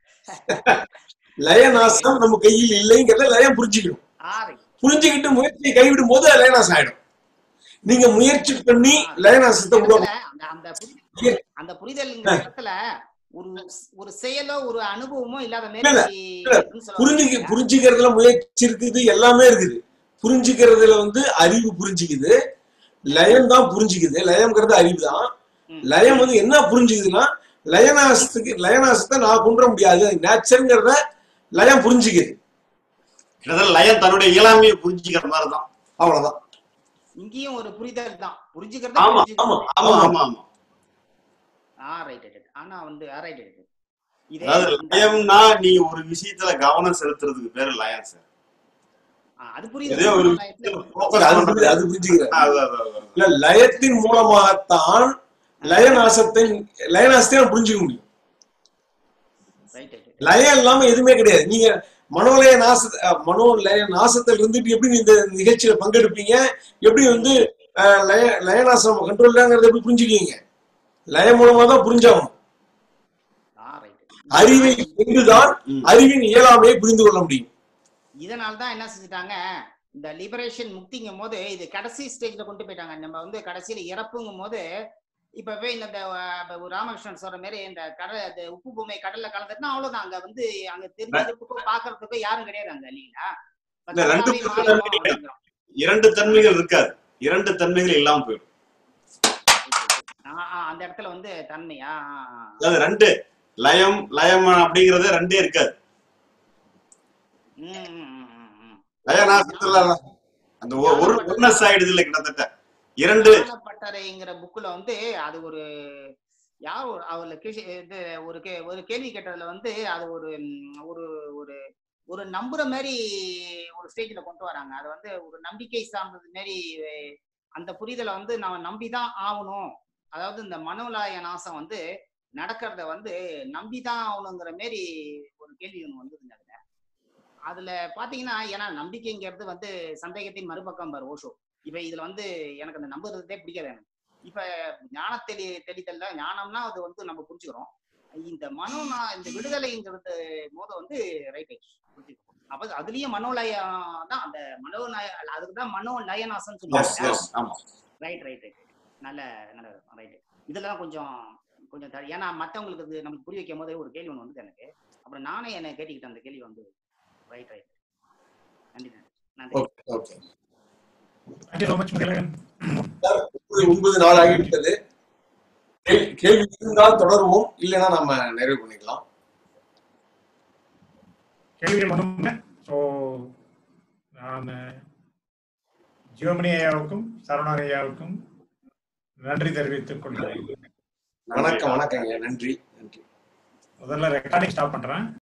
லயநாசம் நம்ம கையில் இல்லைங்கிறத லயம் புரிஞ்சுக்கணும் ஆறு புரிஞ்சுக்கிட்டு முயற்சியை கைவிடும் போது அது லயநாசம் ஆயிடும் நீங்க முயற்சி பண்ணி லயநாசத்தை உருவாக்க அந்த அந்த புரிதல் அந்த புரிதல்ங்கிற இடத்துல ஒரு ஒரு செயலோ ஒரு அனுபவமோ இல்லாத இல்ல, இல்ல, மாதிரி இல்ல. இருக்குன்னு சொல்ல புரிஞ்சுக்க வரீங்க. புரிஞ்சுக்கிறதுல முயற்சி இருக்குது எல்லாமே இருக்குது புரிஞ்சுக்கிறதுல வந்து அறிவு புரிஞ்சுக்குது லயம் தான் புரிஞ்சுக்குது லயம்ங்கிறது அறிவு தான் லயம் வந்து என்ன புரிஞ்சுக்குதுன்னா லயநாசத்துக்கு லயநாசத்தை நான் கொண்டு வர முடியாது நேச்சருங்கிறத லயம் புரிஞ்சுக்குது கிட்டத்தட்ட லயம் தன்னுடைய இயலாமையை புரிஞ்சுக்கிற மாதிரி தான் அவ்வளவுதான் இங்கேயும் ஒரு புரிதல் தான் புரிஞ்சுக்கிறத ஆமா புரிஞ்சுக்கிறது. ஆமா ஆமா ஆமா ஆமா ஆ ரைட் ரைட் ஆனா வந்து ஆ ரைட் ரைட் இதே அதாவது இந்த- லயம்னா நீங்க ஒரு விஷயத்துல கவனம் செலுத்துறதுக்கு பேரு லயம் சார் ஆ, அது புரியுது இதே ஒரு லயத்துல focus அது பண்றது. புரியுது, அது புரிஞ்சுக்கிறேன் அது, அது, அது, அது. இல்ல லயத்தின் மூலமாகத்தான் லயநாசத்தை லயநாசத்தை நான் புரிஞ்சுக்க முடியும் ரைட் ரைட் லயம் இல்லாம எதுவுமே கிடையாது நீங்க மனோலய நாச அஹ் மனோலய நாசத்துல இருந்துட்டு எப்படி இந்த நிகழ்ச்சியில பங்கெடுப்பீங்க எப்படி வந்து அஹ், லய லயநாசம் கண்ட்ரோல்லாங்கிறத எப்படி புரிஞ்சுக்குவீங்க லயம் மூலமா தான் புரிஞ்சாகணும் அறிவை கொண்டுதான் அறிவின் இயலாமையை புரிந்து கொள்ள முடியும் இதனால தான் என்ன செஞ்சுட்டாங்க இந்த லிபரேஷன் முக்திங்கும் போது இது கடைசி ஸ்டேஜ்ல கொண்டு போயிட்டாங்க நம்ம வந்து கடைசியில இறப்புங்கும் போது இப்ப போய் இந்த அஹ், இப்ப ஒரு ராமகிருஷ்ணன் சொல்ற மாதிரி இந்த கடல் இந்த உப்பு பூமை கடல்ல கலந்துட்டுனா அவ்வளவுதான் அங்க வந்து அங்க தெரிஞ்சதுக்கும் பாக்குறதுக்கும் யாரும் கிடையாது அங்க இல்லைங்களா இல்ல ரெண்டு எல்லாமே மாறிடும் தன்மைகள் இரண்டு தன்மைகள் இருக்காது இரண்டு தன்மைகள் இல்லாம போயிடும் ஆ, ஆ, அந்த இடத்துல வந்து தன்மையா ஆ, ஆ, ஆ. அதாவது ரெண்டு லயம் லயம் அப்படிங்கறது ரெண்டே இருக்காது ம், ம், ம், ம், ம். லயநாசத்துல அந்த ஒ- ஒரு ஒன்னஸ் ஆயிடுது இல்ல கிட்டத்தட்ட இரண்டு ஞானப்பட்டறைங்கிற புக்ல வந்து அது ஒரு யார் ஒரு அவர்ல கிஷி இது ஒரு கே ஒரு கேள்வி கேட்டதுல வந்து அது ஒரு ம், ஒரு ஒரு ஒரு நம்புற மாதிரி ஒரு ஸ்டேஜ்ல கொண்டு வராங்க அது வந்து ஒரு நம்பிக்கை சார்ந்தது மாதிரி அஹ், அந்த புரிதலை வந்து நம்ம நம்பிதான் ஆகணும் அதாவது இந்த மனோலாய நாசம் வந்து நடக்கிறத வந்து நம்பிதான் ஆகணுங்கிற மாரி ஒரு கேள்வி ஒன்று வந்ததுங்க அதுல அதுல பாத்தீங்கன்னா ஏன்னா நம்பிக்கைங்கிறது வந்து சந்தேகத்தின் மறுபக்கம் பாரு ஓஷோ இப்ப இதுல வந்து எனக்கு அந்த நம்புறதே பிடிக்காது எனக்கு இப்ப ஞான தெளி தெளிதல்ல ஞானம்னா அது வந்து நம்ம புரிஞ்சுக்கிறோம் இந்த மனோ நா- இந்த விடுதலைங்கிறது போது வந்து ரைட் அப்ப அதுலயும் மனோலயம் தான் அந்த மனோநய அதுக்கு தான் மனோ லயநாசம் எஸ் சொல்லுவாங்க எஸ் ஆமா ரைட் ரைட் ரைட் நல்ல நல்ல ரைட் இதெல்லாம் கொஞ்சம் கொஞ்சம் த- ஏன்னா மத்தவங்களுக்கு இது நமக்கு புரிய வைக்கும் போது ஒரு கேள்வி ஒன்று வந்தது எனக்கு அப்புறம் நானே என்ன கேட்டுக்கிட்டேன் அந்த கேள்வி வந்து ரைட் ரைட் நன்றி நன்றி நன்றி okay okay thank you so much Mugilan ஒன்பது ஒன்பது நாள் ஆகிவிட்டது கேள்வி- கேள்வி இருந்தால் தொடருவோம் இல்லைன்னா நம்ம நிறைவு பண்ணிக்கலாம் கேள்விகள் ஒன்றும் ஸோ நான் ஜியோமணி ஐயாவுக்கும் சரவணன் ஐயாவுக்கும் நன்றி தெரிவித்துக் கொள்கிறேன் வணக்கம் வணக்கம் ஐயா நன்றி நன்றி முதல்ல ரெக்கார்டிங் ஸ்டாப் பண்றேன்